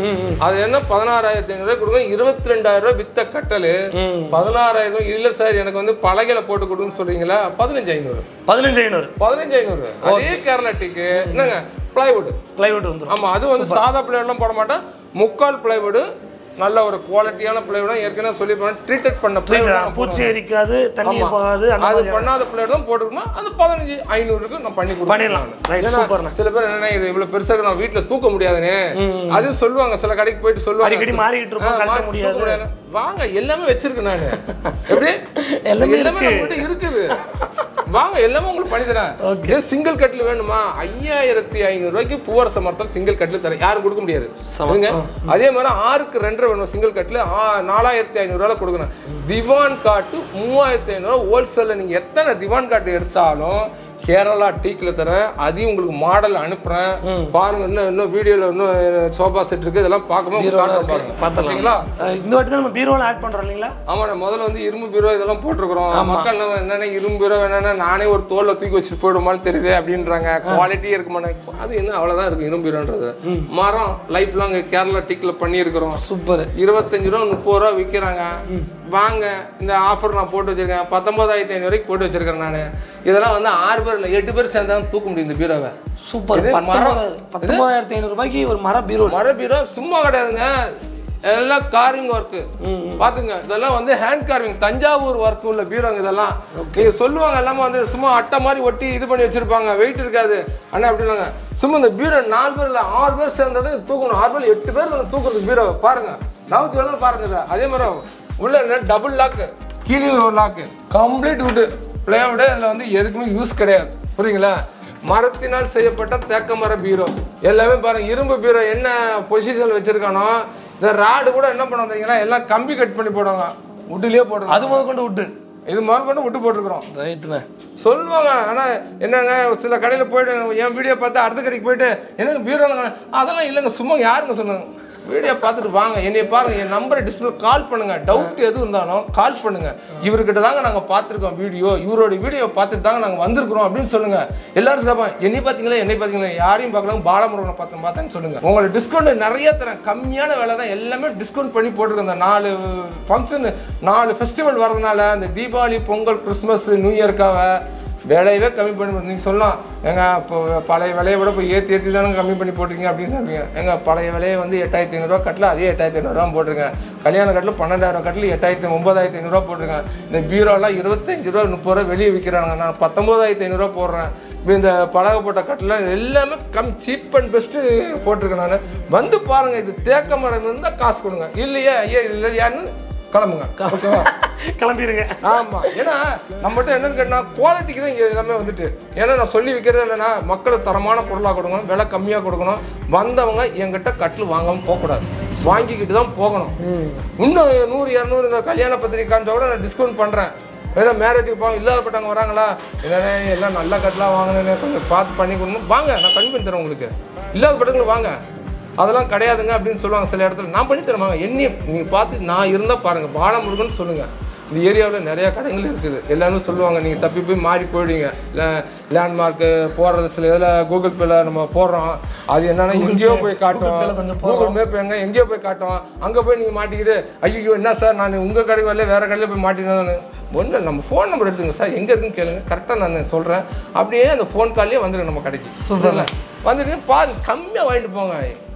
அது என்ன பதினாறாயிரத்தி ஐநூறு கொடுங்க இருபத்தி ரெண்டாயிரம் ரூபாய் வித்த கட்டல் பதினாறாயிரம் இல்ல சார் எனக்கு வந்து பலகையில போட்டு கொடுன்னு சொல்றீங்களா பதினஞ்சு ஐநூறு பதினஞ்சு ஐநூறு பதினஞ்சு ஐநூறு அதே கேரளா டீக்கு என்னங்க பிளைவுட் பிளைவுட் வந்துடும் ஆமா அது வந்து சாதா பிளைவுட்லாம் போட மாட்டேன் முக்கால் பிளைவுட் நல்ல ஒரு குவாலிட்டியான பிளைவுட் ஏற்கனவே சொல்லி ட்ரீட்டட் பண்ண பிளைவுட் பூச்சி எரிக்காது தண்ணி போகாது அந்த அது மாதிரி பண்ணாத பிளேட் தான் போட்டுக்கணும் அது பதினஞ்சு ஐநூறுக்கு நான் பண்ணி கொடுப்பேன் பண்ணிடலாம். Right, ஏன்னா, superண்ணே. சில பேர் என்ன இது இவ்வளவு பெருசா இருக்கு, நான் வீட்டுல தூக்க முடியாதுன்னு அது சொல்லுவாங்க சில கடைக்கு போயிட்டு சொல்லுவாங்க அடிக்கடி மாறிக்கிட்டு இருப்போம், ஆ, கழட்ட மாறி முடியாது. தூக்க முடியாது. வாங்க எல்லாமே வச்சிருக்கேன் நானு எப்படி எல்லாமே எல்லாமே இருக்கு. நம்மகிட்ட இருக்குது வாங்க எல்லாமே உங்களுக்கு பண்ணி தரேன் சிங்கிள் கட்டில் வேணுமா ஐயாயிரத்தி ஐநூறு ரூபாய்க்கு பூவரச மரத்தில் சிங்கிள் கட்டில் தரேன் யாரும் கொடுக்க முடியாது சரிங்க? அதே மாதிரி ஆறுக்கு ரெண்டரை வேணும் சிங்கிள் கட்டில் நாலாயிரத்தி ஐநூறுரூவா கொடுக்கணும் திவான் காட்டு மூவாயிரத்தி ஐநூறுரூவா ஹோல்சேலில் நீங்கள் எத்தனை திவான் காட்டு எடுத்தாலும் கேரளா டீக்கில் தரேன் அதையும் உங்களுக்கு மாடல் அனுப்புறேன் பாருங்க இன்னும் இன்னும் வீடியோவில் இன்னும் சோஃபா செட் இருக்கு இதெல்லாம் பார்க்கும்போது காட்டுறேன் பாருங்க பார்த்துக்கலாம் ஓகேங்களா அஹ் இந்த வாட்டி தான் நம்ம பீரோவில் ஆட் பண்ணுறோம் இல்லைங்களா ஆமாண்ணா முதல்ல வந்து இரும்பு பீரோ இதெல்லாம் போட்டிருக்கிறோம் மக்கள் என்ன என்னென்ன இரும்பு பீரோ என்னன்னா நானே ஒரு தோல்ல தூக்கி வச்சுட்டு போயிடுமான்னு தெரியுது அப்படின்றாங்க குவாலிட்டி இருக்க மாட்டேங்க அது என்ன அவ்வளவுதான் இருக்கு இரும்பு பீரோன்றது மரம் லைஃப் லாங் கேரளா டீக்ல பண்ணியிருக்கிறோம் சூப்பர் இருபத்தஞ்சு ரூபா முப்பது ரூபா விற்கிறாங்க வாங்க இந்த ஆஃபர் நான் போட்டு வச்சிருக்கேன் பத்தொன்பதாயிரத்தி ஐநூறு வரைக்கும் போட்டு வச்சிருக்கேன் நான் இதெல்லாம் வந்து ஆறு பேர் இல்லை எட்டு பேர் சேர்ந்தாலும் தூக்க முடியும் இந்த பீரோவை சூப்பர் இது மரம். பத்தொன்பது பத்தொன்பதாயிரத்தி ஐநூறு ரூபாய்க்கு ஒரு மர பீரோ மர பீரோ சும்மா கிடையாதுங்க எல்லாம் கார்விங் ஒர்க்கு பாத்துங்க இதெல்லாம் வந்து ஹேண்ட் கார்விங் தஞ்சாவூர் ஒர்க் உள்ள பீரோங்க இதெல்லாம் நீங்க சொல்லுவாங்க எல்லாமே வந்து சும்மா அட்டை மாதிரி ஒட்டி இது பண்ணி வச்சிருப்பாங்க வெயிட் இருக்காது அண்ணா அப்படின்னாங்க சும்மா இந்த பீரோ நாலு பேர் இல்லை ஆறு பேர் சேர்ந்தது தூக்கணும் ஆறு பேர் எட்டு பேர் வந்து தூக்குறது பீரோவை பாருங்க நவுத்து வேலை பாருங்க இதை. அதே மாதிரி உள்ள என்ன டபுள் லாக்கு கீழே ஒரு லாக்கு கம்ப்ளீட் வுட்டு பிளேவுட் இதில் வந்து எதுக்குமே யூஸ் கிடையாது புரியுங்களா மரத்தினால் செய்யப்பட்ட தேக்க மர பீரோ எல்லாமே பாருங்க இரும்பு பீரோ என்ன பொசிஷன் வச்சிருக்கானோ இந்த ராடு கூட என்ன பண்ண வந்தீங்களா எல்லாம் கம்பி கட் பண்ணி போடுவாங்க வுட்டுலயே போடுறாங்க அது முதல் கொண்டு விட்டு இது முதல் கொண்டு விட்டு போட்டிருக்கிறோம் ரைட்டுண்ணே சொல்லுவாங்க ஆனால் என்னங்க சில கடையில் போயிட்டு என் வீடியோ பார்த்து அடுத்த கடைக்கு போயிட்டு என்னங்க பீரோங்க அதெல்லாம் இல்லைங்க சும்மா யாருங்க சொன்னாங்க வீடியோ பார்த்துட்டு வாங்க என்னைய பாருங்க என் நம்பரை டிஸ்பிளே கால் பண்ணுங்க டவுட் எது இருந்தாலும் கால் பண்ணுங்க இவர்கிட்ட தாங்க நாங்கள் பார்த்துருக்கோம் வீடியோ இவரோட வீடியோ பார்த்துட்டு தாங்க நாங்கள் வந்திருக்கிறோம் அப்படின்னு சொல்லுங்க எல்லாரும் சொல்லுவாங்க என்னை பார்த்தீங்களா என்னை பார்த்தீங்களா யாரையும் பார்க்கலாம் பாலமுருகனை பார்த்தேன் பார்த்தேன்னு சொல்லுங்க உங்களுக்கு டிஸ்கவுண்ட் நிறைய தரேன் கம்மியான விலை தான் எல்லாமே டிஸ்கவுண்ட் பண்ணி போட்டிருக்கேன் இந்த நாலு ஃபங்க்ஷன் நாலு ஃபெஸ்டிவல் வரதுனால இந்த தீபாவளி பொங்கல் கிறிஸ்மஸ் நியூ இயர்க்காக விலையவே கம்மி பண்ணி நீங்கள் சொல்லலாம் ஏங்க இப்போ பழைய விலையை விட இப்போ ஏற்றி ஏற்றி தானே கம்மி பண்ணி போட்டிருக்கீங்க அப்படின்னு சொல்லுவீங்க ஏங்க பழைய விலையை வந்து எட்டாயிரத்தி ஐநூறுரூவா கட்டில் அதே எட்டாயிரத்தி ஐநூறுரூவா போட்டிருக்கேன் கல்யாண கட்டில் பன்னெண்டாயிரம் கட்டில் எட்டாயிரத்தி ஒம்பதாயிரத்தி ஐநூறுரூவா போட்டிருக்கேன் இந்த பீரோலாம் இருபத்தஞ்சு ரூபா முப்பது ரூபா வெளியே விற்கிறாங்க நான் பத்தொம்போதாயிரத்தி ஐநூறுரூவா போடுறேன் இப்போ இந்த பழகப்பட்ட கட்டில் எல்லாமே கம் சீப் அண்ட் பெஸ்ட்டு போட்டிருக்கேன் நான் வந்து பாருங்கள் இது தேக்க மரம் இருந்தால் காசு கொடுங்க இல்லையா ஐயா இது இல்லையான்னு கிளம்புங்க ஓகேவா கிளம்பிடுங்க ஆமா ஏன்னா நம்மகிட்ட என்னன்னு கேட்டா குவாலிட்டிக்கு தான் இங்க எல்லாமே வந்துட்டு ஏன்னா நான் சொல்லி விற்கிறது இல்லைன்னா மக்களுக்கு தரமான பொருளாக கொடுக்கணும் விலை கம்மியாக கொடுக்கணும் வந்தவங்க என்கிட்ட கட்டில் வாங்காம போகக்கூடாது வாங்கிக்கிட்டு தான் போகணும் இன்னும் நூறு இரநூறு இந்த கல்யாண பத்திரிக்கை காமிச்சா கூட நான் டிஸ்கவுண்ட் பண்ணுறேன் ஏன்னா மேரேஜுக்கு போவாங்க இல்லாதப்பட்டவங்க வராங்களா என்னண்ணே எல்லாம் நல்ல கட்டலாம் வாங்கினேன் கொஞ்சம் பார்த்து பண்ணி கொடுக்கணும் வாங்க நான் கம்மி பண்ணி தரேன் உங்களுக்கு இல்லாதப்பட்டவங்களுக்கு வாங்க அதெல்லாம் கிடையாதுங்க அப்படின்னு சொல்லுவாங்க சில இடத்துல நான் பண்ணி தரேன் வாங்க என்னைய நீங்கள் பார்த்து நான் இருந்தால் பாருங்கள் பாலமுருகன் சொல்லுங்கள் இந்த ஏரியாவில் நிறைய கடைகள் இருக்குது எல்லாரும் சொல்லுவாங்க நீங்கள் தப்பி போய் மாறி போயிடுவீங்க இல்லை லேண்ட்மார்க்கு போடுறது சில இதில் கூகுள் பேல நம்ம போடுறோம் அது என்னன்னா எங்கேயோ போய் காட்டும் கூகுள் மேப் எங்க எங்கேயோ போய் காட்டும் அங்கே போய் நீங்கள் மாட்டிக்கிட்டு ஐயோ என்ன சார் நான் உங்கள் கடைக்கு வரல வேறு கடையில் போய் மாட்டினேன் ஒன்றும் நம்ம ஃபோன் நம்பர் எடுத்துங்க சார் எங்கே இருக்குன்னு கேளுங்க கரெக்டாக நான் சொல்கிறேன் அப்படியே அந்த ஃபோன் கால்லேயே வந்துடுங்க நம்ம கடைக்கு சொல்கிறேன்ல வந்துட்டு பாருங்க கம்மியாக வாங்கிட்டு போங்க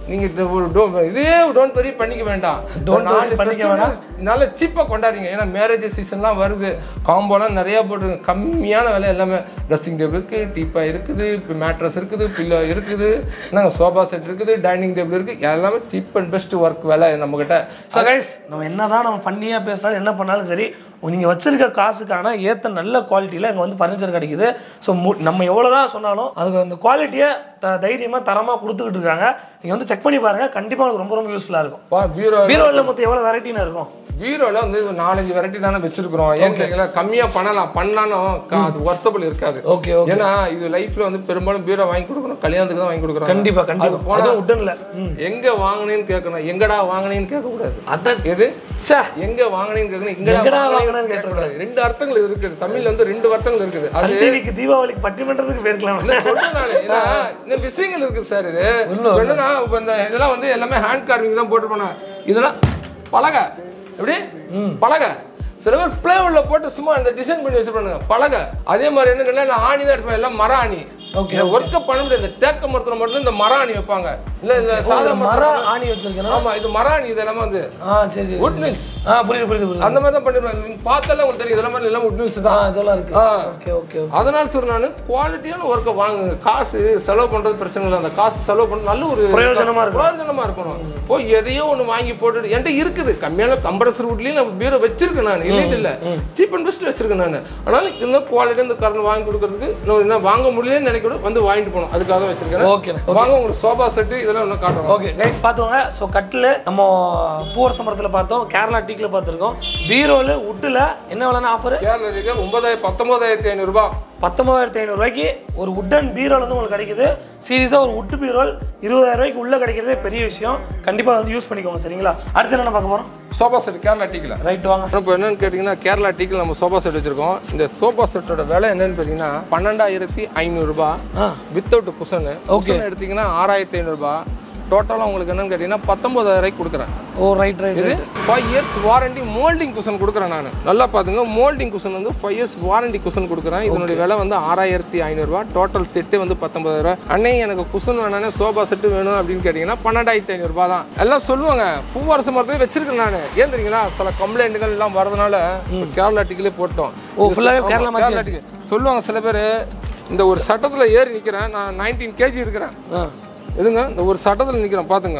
நீங்க இந்த ஒரு டோ- இதே டோன்ட் வெரி பண்ணிக்க வேண்டாம் Don't worry நாலு பண்ணிக்க festivals நல்ல சீப்பாக கொண்டாடுறீங்க ஏன்னா மேரேஜ் சீசன்லாம் வருது காம்போலாம் நிறையா போட்டுருங்க கம்மியான விலை எல்லாமே ட்ரெஸ்ஸிங் டேபிள் இருக்குது டீப்பா இருக்குது இப்போ மேட்ரஸ் இருக்குது பில்லோ இருக்குது நாங்கள் சோஃபா செட் இருக்குது டைனிங் டேபிள் இருக்குது எல்லாமே சீப் அண்ட் பெஸ்ட் ஒர்க் விலை நம்மக்கிட்ட ஸோ கைஸ் நம்ம என்னதான் நம்ம ஃபன்னியாக பேசினாலும் என்ன பண்ணாலும் சரி நீங்கள் வச்சிருக்க காசுக்கான ஏற்ற நல்ல குவாலிட்டியில் இங்கே வந்து ஃபர்னிச்சர் கிடைக்குது ஸோ நம்ம எவ்வளோ தான் சொன்னாலும் அதுக்கு அந்த குவாலிட்டியை த தைரியமாக தரமாக கொடுத்துக்கிட்டு இருக்காங்க நீங்கள் வந்து செக் பண்ணி பாருங்கள் கண்டிப்பாக உங்களுக்கு ரொம்ப ரொம்ப யூஸ்ஃபுல்லாக இருக்கும் பா பீரோ பீரோவில் மொத்தம் எவ்வளோ வெரைட்டின்னு இருக்கும் பீரோல வந்து ஒரு நாலஞ்சு வெரைட்டி தானே வச்சிருக்கிறோம் ஏன் கேட்கல கம்மியா பண்ணலாம் பண்ணாலும் கா- அது ஒர்த்தபிள் இருக்காது ஓகே ஓகே ஏன்னா இது லைஃப்ல வந்து பெரும்பாலும் பீரோ வாங்கி கொடுக்கணும் கல்யாணத்துக்கு தான் வாங்கி கொடுக்குறோம் கண்டிப்பாக கண்டிப்பாக போனா- அதுவும் உட்டனில் ம் எங்க வாங்கினேன்னு கேட்கணும் எங்கடா வாங்கினேன்னு கேட்க கூடாது அதான் எது சே எங்க வாங்கினேன்னு கேட்கணும் எங்கடா எங்கடா வாங்கினேன்னு வாங்கினேன்னு கேட்கக்கூடாது ரெண்டு அர்த்தங்கள் இருக்குது தமிழ்ல வந்து ரெண்டு அர்த்தங்கள் இருக்குது அது சன் டிவிக்கு தீபாவளிக்கு பட்டிமன்றத்துக்கு போயிருக்கலாம் இல்ல சொல்றேன் நானு. ஏன்னா, இந்த விஷயங்கள் இருக்கு சார் இது இப்ப என்னன்னா இப்ப இந்த இதெல்லாம் வந்து எல்லாமே ஹேண்ட் கார்விங் தான் போட்டு போனாங்க இதெல்லாம் பலகை எப்படி பலகை சில பேர் பிளேவுட்ல போட்டு சும்மா இந்த டிசைன் பண்ணி வச்சிருப்பானுங்க பலகை அதே மாதிரி என்ன கேட்டா, ஆணி தான் எடுப்பாங்க எல்லாம் மர ஆணி Okay, இந்த ஒர்க்கை பண்ண முடியாது இந்த தேக்க மரத்துல மட்டும் இந்த மர ஆணி வைப்பாங்க இல்ல இந்த சாதா மர மரம் ஆணி வச்சிருக்கேன் ஆமா இது மர ஆணி இது எல்லாமே வந்து ஆ சரி சரி wood mills ஆ புரியுது புரியுது புரியுது அந்த மாதிரி தான் பண்ணிடுவாங்க நீங்க பார்த்தாலே உங்களுக்கு தெரியும் இதெல்லாம் மாதிரி எல்லாம் wood mills ஆ தான் இதெல்லாம் இருக்கு ஆ. ஓகே ஓகே ஓகே அதனால சொல்றேன் நான் குவாலிட்டியான ஒர்க்கை வாங்குங்க காசு செலவு பண்றது பிரச்சனை இல்லை அந்த காசு செலவு பண்ண நல்ல ஒரு பிரயோஜனமா இருக்கணும். பிரயோஜனமா இருக்கணும் போய் எதையோ ஒன்று வாங்கி போட்டுட்டு என்கிட்ட இருக்குது கம்மியான கம்ப்ரஸர் வுட்லயும் நான் பீரோ வச்சிருக்கேன் நான் இல்லைன்னு இல்லை சீப் அண்ட் பெஸ்ட் வச்சிருக்கேன் நான் அதனால இந்த குவாலிட்டி இந்த கரண்ட் வாங்கி கொடுக்கறதுக்கு நான் என்ன வாங்க முடியலன்னு நினைக்க கூட வந்து வாங்கிட்டு போகணும் அதுக்காக வச்சிருக்கேன் ஓகேண்ணே வாங்க உங்களுக்கு சோபா செட்டு இதெல்லாம் இன்னும் காட்டுறோம் ஓகே கைஸ் பார்த்துக்கோங்க ஸோ கட்டில் நம்ம பூவரச மரத்தில் பார்த்தோம் கேரளா டீக்கில் பார்த்துருக்கோம் பீரோவில் உட்டில் என்ன விலைன்னு ஆஃபர் கேரளா இருக்கு ஒன்பதாயிரம் பத்தொன்பதாயிரத்தி ஐநூறுரூபா பத்தொம்பதாயிரத்தி ஐநூறுரூவாய்க்கு ஒரு உட்டன் பீரோல் வந்து உங்களுக்கு கிடைக்குது சீரியஸாக ஒரு உட்டு பீரோல் இருபதாயிரம் ரூபாய்க்கு உள்ளே கிடைக்கிறதே பெரிய விஷயம் கண்டிப்பாக வந்து யூஸ் பண்ணிக்கோங்க சரிங்களா அடுத்து என்ன பார்க்க போகிறோம் சோபா செட் கேரளா டீக்கில் ரைட் வாங்க இப்போ என்னன்னு கேட்டிங்கன்னா கேரளா டீக்கில் நம்ம சோஃபா செட் வச்சிருக்கோம் இந்த சோஃபா செட்டோட விலை என்னன்னு பார்த்தீங்கன்னா பன்னெண்டாயிரத்தி ஐநூறுரூபா ஆ வித்தவுட் குஷனு குஷன் எடுத்தீங்கன்னா ஆறாயிரத்தி ஐநூறுரூபா டோட்டலாக உங்களுக்கு என்னன்னு கேட்டிங்கன்னா பத்தொம்பதாயிரம் கொடுக்குறேன் ஓ ரைட் ரைட் இது five years warranty moulding cushion கொடுக்குறேன் நான் நல்லா பார்த்துங்க மோல்டிங் குஷன் வந்து ஃபைவ் இயர்ஸ் வாரண்டி குஷன் கொடுக்குறேன் இதனுடைய விலை வந்து ஆறாயிரத்தி ஐநூறுரூவா டோட்டல் செட்டு வந்து பத்தொன்பதாயிரம் அன்னை எனக்கு குஷன் வேணானே சோபா செட்டு வேணும் அப்படின்னு கேட்டிங்கன்னா பன்னெண்டாயிரத்தி ஐநூறுரூபா தான் எல்லாம் சொல்லுவாங்க பூவரசு மரத்தையே வச்சிருக்கேன் நான் ஏன் தெரியுங்களா சில கம்ப்ளைண்ட்டுகள் எல்லாம் வரதுனால இப்ப கேரளா டிக்கிலே போட்டோம் ஓ, full-ஆவே ஆமா, கேரளா மாத்தியாச்சு. டிக்கி. சொல்லுவாங்க சில பேர் இந்த ஒரு சட்டத்தில் ஏறி நிற்கிறேன் நான் நைன்டீன் கேஜி இருக்கிறேன் ஆ எதுங்க இந்த ஒரு சட்டத்தில் நிற்கிறேன் பார்த்துங்க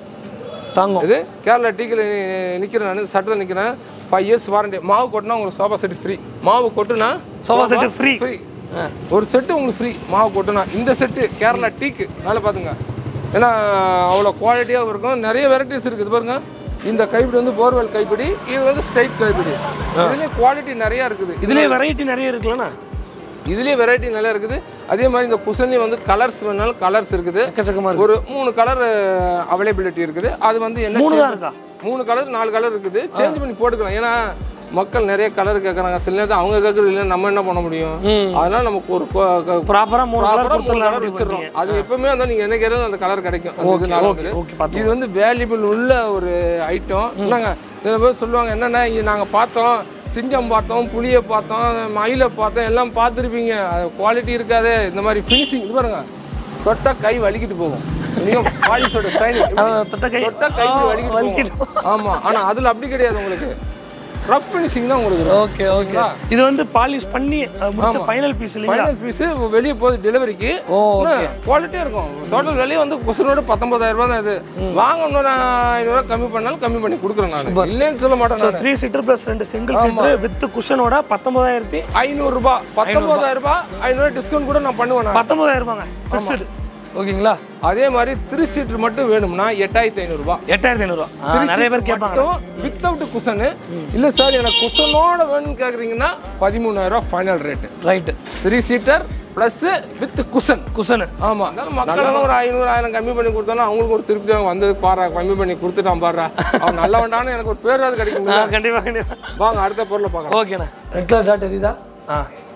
தாங்கும் இது கேரளா டீக்கில் நிற்கிறேன் நான் சட்டத்தில் நிற்கிறேன் ஃபைவ் இயர்ஸ் வாரண்டி மாவு கொட்டினா உங்களுக்கு சோஃபா செட் ஃப்ரீ மாவு கொட்டுனா Sofa set free. ஃப்ரீ ஒரு செட்டு உங்களுக்கு ஃப்ரீ மாவு கொட்டுனா இந்த செட்டு கேரளா டீக்கு மேலே பார்த்துங்க ஏன்னா அவ்வளோ குவாலிட்டியாகவும் இருக்கும் நிறைய வெரைட்டிஸ் இருக்குது பாருங்க இந்த கைப்பிடி வந்து போர்வெல் கைப்பிடி இது வந்து ஸ்ட்ரைட் கைப்பிடி இதுலேயும் குவாலிட்டி நிறையா இருக்குது இதுலேயே வெரைட்டி நிறைய இருக்குல்லண்ணா இதுலேயே வெரைட்டி நல்லா இருக்குது அதே மாதிரி இந்த குஷன்லேயும் வந்து கலர்ஸ் வேணாலும் கலர்ஸ் இருக்குது எக்கச்சக்கமாக இருக்கு ஒரு மூணு கலர் அவைலபிலிட்டி இருக்குது அது வந்து என்ன மூணு தான் change- இருக்கா மூணு கலர் நாலு கலர் இருக்குது சேஞ்ச் பண்ணி போட்டுக்கலாம் ஏன்னா மக்கள் நிறைய கலர் கேட்குறாங்க சில நேரத்தில் அவங்க கேட்குறது இல்லை நம்ம என்ன பண்ண முடியும் அதனால நமக்கு ஒரு ப்ராப்பராக மூணு கலர் ப்ராப்பராக மூணு கொடுத்துடலாம் கலர் வச்சிடறோம் அது எப்பவுமே வந்து நீங்கள் என்ன கேட்டாலும் அந்த கலர் கிடைக்கும் அந்த ஓகே இதனால ஓகே வந்து. ஓகே பார்த்து இது வந்து வேல்யூபிள் உள்ள ஒரு ஐட்டம் என்னங்க சில பேர் சொல்லுவாங்க என்னென்னா இங்கே நாங்கள் பார்த்தோம் சிங்கம் பார்த்தோம் புளியை பார்த்தோம் மயிலை பார்த்தோம் எல்லாம் பார்த்துருப்பீங்க அது குவாலிட்டி இருக்காது இந்த மாதிரி ஃபினிஷிங் இது பாருங்க தொட்டா கை வலிக்கிட்டு போகும் நீங்கள் பாலிஷோட சைனிங் தொட்ட கை தொட்டா கை இப்படி வலிக்கிட்டு வலிக்கிட்டு போகும். ஆமா ஆனா அதுல அப்படி கிடையாது உங்களுக்கு ரஃப் ஃபினிஷிங் தான் உங்களுக்கு இருக்கும். ஓகே ஓகே இது வந்து பாலிஷ் பண்ணி அஹ், முடிச்ச ஃபைனல் பீஸ் இல்லைங்களா ஃபைனல் ஃபீஸ் வெளியே போகுது டெலிவரிக்கு ஓ குவாலிட்டியாக இருக்கும் டோட்டல் விலையே வந்து குசனோட பத்தொன்பதாயிரம் ரூபாய் தான் இது வாங்க இன்னொரு ஐநூறுரூவா கம்மி பண்ணாலும் கம்மி பண்ணி கொடுக்குறேன் நான் இல்லைன்னு சொல்ல மாட்டேன் நான் த்ரீ சீட்டர் ப்ளஸ் ரெண்டு சிங்கிள் சீட்டர் வித் குஷனோட பத்தொன்பதாயிரத்தி ஐநூறுரூபா பத்தொன்பதாயிரம் ரூபாய் ஐநூறு டிஸ்கவுண்ட் கூட நான் பண்ணுவேன் நான். பத்தொன்பதாயிரம் ரூபாங்க ஃபிக்ஸ்டு ஓகேங்களா அதே மாதிரி த்ரீ சீட்டர் மட்டும் வேணும்னா எட்டாயிரத்தி ஐநூறுரூபா எட்டாயிரத்தி ஐநூறுரூவா நிறைய பேர் கேட்பாங்க வித்தவுட் குஷனு இல்லை சார் எனக்கு குஷனோட வேணும்னு கேட்குறீங்கன்னா பதிமூணாயிரம் ரூபா final rate right three seater plus with cushion cushion ஆமா அதனால மக்கள் ஒரு ஐநூறு ஆயிரம் கம்மி பண்ணி கொடுத்தோன்னா அவங்களுக்கு ஒரு திருப்தி அவங்க வந்து பாரு கம்மி பண்ணி கொடுத்துட்டான் பாரு அவன் நல்லவன்டான்னு எனக்கு ஒரு பேராது கிடைக்கும் கண்டிப்பாக கண்டிப்பாக வாங்க அடுத்த பொருளை பார்க்கலாம் ஓகேண்ணா ரெட் கலர் டாட் எரியுதா ஆ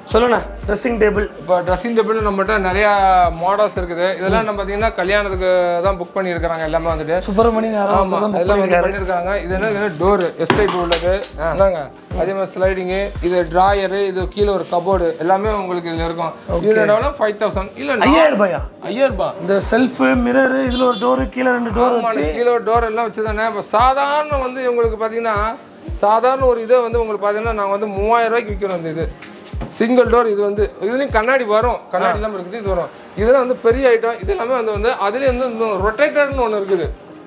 சொல்லுண்ணா ட்ரெஸ்ஸிங் டேபிள் இப்போ ட்ரெஸ்ஸிங் டேபிள் நம்மகிட்ட நிறைய மாடல்ஸ் இருக்குது இதெல்லாம் நம்ம பார்த்தீங்கன்னா கல்யாணத்துக்கு தான் புக் பண்ணியிருக்கிறாங்க எல்லாமே வந்துட்டு சுப்பிரமணியன் ஆமா தான் அதெல்லாம் வந்து பண்ணியிருக்காங்க இது என்ன டோர் எஸ்டைப் உள்ளது என்னங்க அதே மாதிரி ஸ்லைடிங்கு இது டிராயரு இது கீழே ஒரு கபோர்டு எல்லாமே உங்களுக்கு இதில் இருக்கும் இதோட ஃபைவ் தௌசண்ட் இல்லை ஐயாயிரம் ரூபாயா ஐயாயிரம் ரூபாய் இந்த செல்ஃபு மிரரு இதில் ஒரு டோரு கீழே ரெண்டு டோர் வச்சு கீழே டோர் எல்லாம் வச்சு தானே இப்போ சாதாரண வந்து உங்களுக்கு பார்த்தீங்கன்னா சாதாரண ஒரு இதை வந்து உங்களுக்கு பார்த்தீங்கன்னா நாங்கள் வந்து மூவாயிரம் ரூபாய்க்கு விற்கிறோம் இந்த இது சிங்கிள் டோர் இது வந்து இதுலேயும் கண்ணாடி வரும் கண்ணாடி இல்லாமல் இருக்குது இது வரும் இதெல்லாம் வந்து பெரிய ஐட்டம் இது எல்லாமே வந்து வந்து அதுலேயும் வந்து ரொட்டேட்டர்னு ஒன்று இருக்குது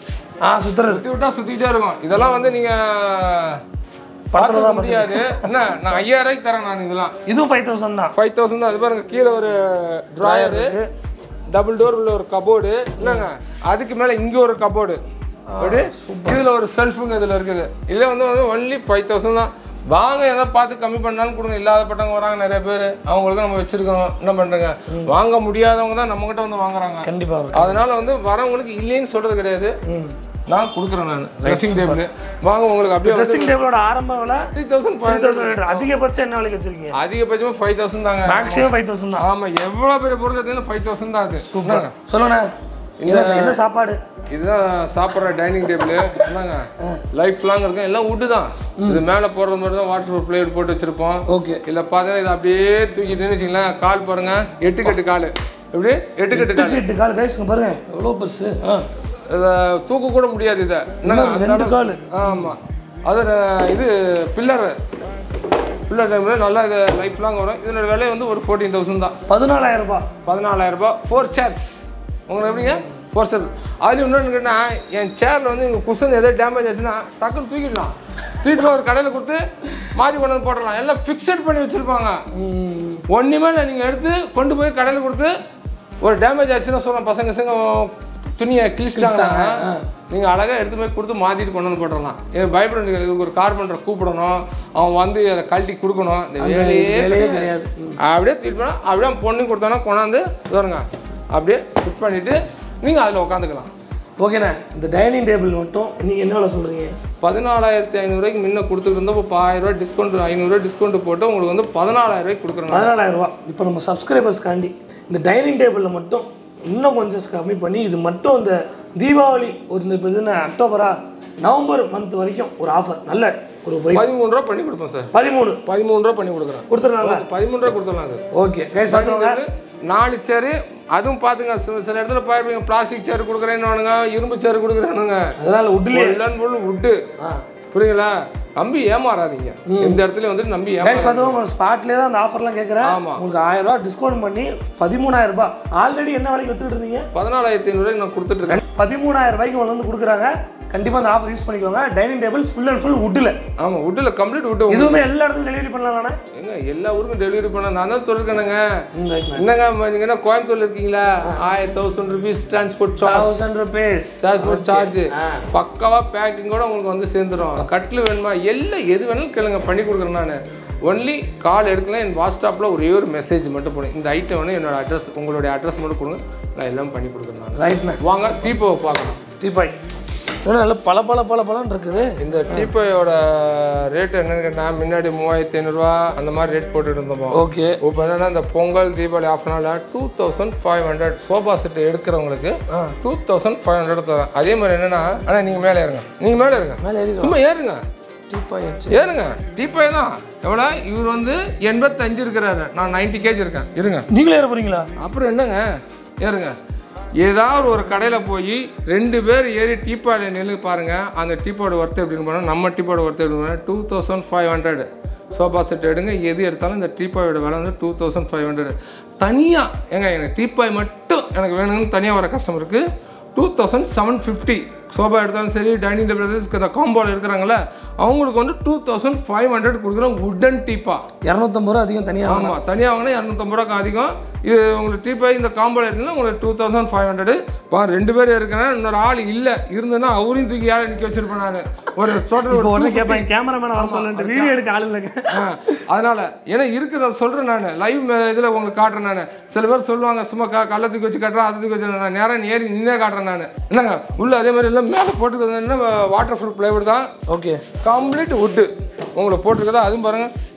ஆ சுத்துறது சுற்றி விட்டா சுற்றிக்கிட்டே இருக்கும் இதெல்லாம் வந்து நீங்கள் படத்துல பார்த்துக்க முடியாது என்ன நான் ஐயாயிரம் ரூபாய்க்கு தரேன் நான் இதெல்லாம் இதுவும் ஃபைவ் தௌசண்ட் தான் ஃபைவ் தௌசண்ட் அது பாருங்க கீழே ஒரு ட்ராயரு டபுள் டோர் உள்ள ஒரு கபோர்டு என்னங்க அதுக்கு மேலே இங்கே ஒரு கபோர்டு அப்படி இதில் ஒரு செல்ஃபுங்க இதில் இருக்குது இதில் வந்து ஒன்லி ஃபைவ் தௌசண்ட் தான் வாங்க ஏதாவது பார்த்து கம்மி பண்ணாலும் கொடுங்க இல்லாதப்பட்டவங்க வராங்க நிறைய பேர் அவங்களுக்கு நம்ம வச்சிருக்கோம் என்ன பண்ணுறங்க வாங்க முடியாதவங்க தான் நம்மகிட்ட வந்து வாங்குறாங்க கண்டிப்பாக அதனால வந்து வரவங்களுக்கு இல்லைன்னு சொல்றது கிடையாது நான் கொடுக்குறேன் நான் ட்ரெஸ்ஸிங் டேபிள் வாங்க உங்களுக்கு அப்படியே ட்ரெஸ்ஸிங் டேபிளோட ஆரம்ப விலை த்ரீ தௌசண்ட் த்ரீ தௌசண்ட் அதிகபட்சம் என்ன விலைக்கு வச்சிருக்கீங்க அதிகபட்சமாக ஃபைவ் தௌசண்ட் தாங்க மேக்ஸிமம் ஃபைவ் தௌசண்ட் தான் ஆமா எவ்வளவு பெரிய பொருள் எடுத்தாலும் ஃபைவ் தௌசண்ட் தான் அது சூப்பர் சொல்லுண்ணே என்ன என்ன சாப்பாடு இதுதான் சாப்பிட்ற டைனிங் டேபிள் என்னங்க லைஃப் லாங் இருக்கும் எல்லாம் வுட்டு தான் இது மேலே போடுறது மட்டும் தான் வாட்டர் பிளேட் போட்டு வச்சிருப்போம் ஓகே இல்லை பார்த்தீங்கன்னா இதை அப்படியே தூக்கிட்டுன்னு வச்சுங்களேன் கால் பாருங்க எட்டு கட்டு கால் எப்படி எட்டு கட்டு கால் எட்டு கால் கைஸ்ங்க பாருங்க எவ்வளோ பெருசு ஆ இதை தூக்க கூட முடியாது இதை என்னங்க அந்த ரெண்டு அளவுக்கு- கால் ஆமா அது அஹ், இது பில்லர் பில்லர் டைமில் நல்லா இது லைஃப் லாங் வரும் இதனோட விலை வந்து ஒரு ஃபோர்டீன் தௌசண்ட் தான் பதினாலாயிரம் ரூபாய் பதினாலாயிரம் ரூபாய் ஃபோர் சேர்ஸ் உங்களுக்கு எப்படிங்க ஃபோர் சேர் அதுலேயும் இன்னொன்று கேட்டால் என் சேரில் வந்து எங்கள் குஷன் எதாவது டேமேஜ் ஆச்சுன்னா டக்குன்னு தூக்கிடலாம் தூக்கிட்டு போய் ஒரு கடையில் கொடுத்து மாற்றி கொண்டு வந்து போடலாம் எல்லாம் ஃபிக்ஸட் பண்ணி வச்சுருப்பாங்க ஒன்றுமே இல்லை நீங்கள் எடுத்து கொண்டு போய் கடையில் கொடுத்து ஒரு டேமேஜ் ஆச்சுன்னா சொல்லலாம் பசங்க பசங்க துணியை கிழிச்சிட்டாங்க நீங்கள் அழகாக எடுத்து போய் கொடுத்து மாற்றிட்டு கொண்டு வந்து போட்டுடலாம் எனக்கு பயப்பட நீங்கள் இதுக்கு ஒரு கார்பெண்டரை கூப்பிடணும் அவன் வந்து அதை கழட்டி கொடுக்கணும் இந்த வேலையே வேலையே கிடையாது அப்படியே திருப்பினா அப்படியே பொண்ணு கொடுத்தோன்னா கொண்டாந்து வருங்க அப்படியே ஃபிட் பண்ணிவிட்டு நீங்கள் அதில் உட்காந்துக்கலாம் ஓகேண்ணே இந்த டைனிங் டேபிள் மட்டும் நீங்கள் என்ன விலை சொல்கிறீங்க பதினாலாயிரத்தி ஐநூறுரூவாய்க்கு முன்ன கொடுத்துட்டு இருந்தப்போ இப்போ ஆயிரம் ரூபாய் டிஸ்கவுண்ட் ஐநூறுரூவா டிஸ்கவுண்ட் போட்டு உங்களுக்கு வந்து பதினாலாயிரம் ரூபாய்க்கு கொடுக்குறோம் பதினாலாயிரம் ரூபாய் இப்போ நம்ம சப்ஸ்கிரைபர்ஸ்க்காண்டி இந்த டைனிங் டேபிளில் மட்டும் இன்னும் கொஞ்சம் கம்மி பண்ணி இது மட்டும் இந்த தீபாவளி ஒரு இந்த இப்போ இதுன்னு அக்டோபரா நவம்பர் மந்த் வரைக்கும் ஒரு ஆஃபர் நல்ல ஒரு ப்ரைஸ் பதிமூணு ரூபா பண்ணி கொடுப்போம் சார் பதிமூணு பதிமூணு ரூபா பண்ணி கொடுக்குறேன் கொடுத்துருந்தாங்க பதிமூணு ரூபா கொடுத்துடலாம் அது ஓகே கைஸ் பார்த்துக்கோங்க நாலு சேரு அதுவும் பார்த்துங்க சில சில இடத்துல பார்ப்பீங்க பிளாஸ்டிக் சேர் கொடுக்குறேன்னு இரும்பு சேர் கொடுக்குறேன்னு அதனால் உட்லேயே ஃபுல் வுட்டு ஆ புரியுங்களா நம்பி ஏமாறாதீங்க எந்த இடத்துல வந்து நம்பி ஏமா கைஸ் பார்த்துக்கோங்க உங்களுக்கு ஸ்பாட்லேயே தான் அந்த ஆஃபர்லாம் கேட்குறேன் ஆமா. உங்களுக்கு ஆயிரம் ரூபாய் டிஸ்கவுண்ட் பண்ணி பதிமூணாயிரம் ரூபாய் ஆல்ரெடி என்ன விலைக்கு வித்துட்டு இருந்தீங்க பதினாலாயிரத்தி ஐநூறுவாய்க்கு நான் கொடுத்துட்டு இருக்கேன் பதிமூணாயிரம் ரூபாய்க்கு உங்களுக்கு வந்து கொடுக்குறாங்க கண்டிப்பாக அந்த ஆஃபர் யூஸ் பண்ணிக்கோங்க dining table full and full வுட்டில் ஆமாம் வுட்டில் கம்ப்ளீட் வுட்டு இதுவுமே எல்லா இடத்துக்கும் டெலிவரி பண்ணலாம்ண்ணே எங்க எல்லா ஊருக்கும் டெலிவரி பண்ண நான் தான் சொல்லிருக்கேனுங்க என்னங்க நீங்க என்ன கோயம்புத்தூர்ல இருக்கீங்களா ஆயிரம் thousand rupees transport charge thousand rupees transport charge பக்காவா பேக்கிங்கோட உங்களுக்கு வந்து சேர்ந்துடும் கட்டில் வேணுமா எல்லாம் எது வேணாலும் கேளுங்க பண்ணி கொடுக்குறேன் நான் ஒன்லி கால் எடுக்கலாம் என் வாட்ஸ்அப்பில் ஒரே ஒரு மெசேஜ் மட்டும் போடுங்க இந்த ஐட்டம் வேணும் என்னோட அட்ரஸ் உங்களுடைய அட்ரஸ் மட்டும் கொடுங்க நான் எல்லாம் பண்ணி கொடுக்குறேன் நான் ரைட்ண்ணே வாங்க டீப்போவை பார்க்கலாம் டீபாய் இன்னும் நல்ல பல பல பல பலன்னு இருக்குது இந்த டீப்போயோட ரேட் என்னன்னு கேட்டால் முன்னாடி மூவாயிரத்தி ஐநூறுரூவா அந்த மாதிரி ரேட் போட்டுட்டு இருந்தோம் ஓகே இப்போ என்னன்னா இந்த பொங்கல் தீபாவளி ஆஃப்னால two thousand five hundred sofa set எடுக்கிறவங்களுக்கு டூ தௌசண்ட் ஃபைவ் ஹண்ட்ரட் தரேன் அதே மாதிரி என்னன்னா ஆனால் நீங்கள் மேலே ஏறுங்க நீங்கள் மேலே இருங்க மேலே ஏறி சும்மா ஏறுங்க டீபாய் வச்சு ஏறுங்க டீப்பாய் தான் எவ்வளோ இவர் வந்து எண்பத்தஞ்சு இருக்கிறாரு நான் 90 கேஜி இருக்கேன் இருங்க நீங்களே ஏற போறீங்களா அப்புறம் என்னங்க ஏறுங்க ஏதாவது ஒரு கடையில் போய் ரெண்டு பேர் ஏறி டீப்பாயில் நின்று பாருங்க அந்த டீப்பாவோட ஒர்த்து எப்படின்னு போனால் நம்ம டீப்பாவோட ஒர்த்து எப்படி போனால் two thousand five hundred sofa set எடுங்க எது எடுத்தாலும் இந்த டீப்பாயோட விலை வந்து டூ தௌசண்ட் ஃபைவ் ஹண்ட்ரட் தனியாக ஏங்க எனக்கு டீப்பாய் மட்டும் எனக்கு வேணும்னு தனியாக வர கஸ்டமருக்கு two thousand seven fifty sofa எடுத்தாலும் சரி டைனிங் டேபிள் இந்த காம்போவில் இருக்கிறாங்களே அவங்களுக்கு வந்து டூ தௌசண்ட் ஃபைவ் ஹண்ட்ரட் கொடுக்குறோம் உட்டன் டீப்பா இரநூத்தம்பது ரூபா அதிகம் தனியாக ஆமாம் தனியாக வாங்கினா இரநூத்தம்பது ரூபாய்க்கு அதிகம் இது உங்களுக்கு டீப்பாய் இந்த காம்போல எடுத்தீங்கன்னா உங்களுக்கு டூ தௌசண்ட் ஃபைவ் ஹண்ட்ரடு பா ரெண்டு பேர் இருக்கிறேன் இன்னொரு ஆள் இல்லை இருந்ததுன்னா அவரையும் தூக்கி ஏழை நிற்க வச்சிருப்பேன் நான் ஒரு சோட்டர் இப்போ ஒரு உடனே கேட்பேன் கேமராமேன் வர சொல்லிட்டு வீடியோ எடுக்க ஆள் இல்லைங்க ஆ, அதனால ஏன்னா இருக்கிற சொல்கிறேன் நான் லைவ் இதில் உங்களுக்கு காட்டுறேன் நான் சில பேர் சொல்லுவாங்க சும்மா க கள்ளத்துக்கு வச்சு காட்டுறேன் அதுக்கு வச்சு நான் நேரம் ஏறி நின்னே காட்டுறேன் நான் என்னங்க உள்ள அதே மாதிரி எல்லாம் மேலே போட்டுக்கிறது என்ன வாட்டர் ப்ரூஃப் பிளைவுட் தான் ஓகே கம்ப்ளீட் வுட்டு உங்களுக்கு போட்டிருக்கதா அதுவும் பாருங்க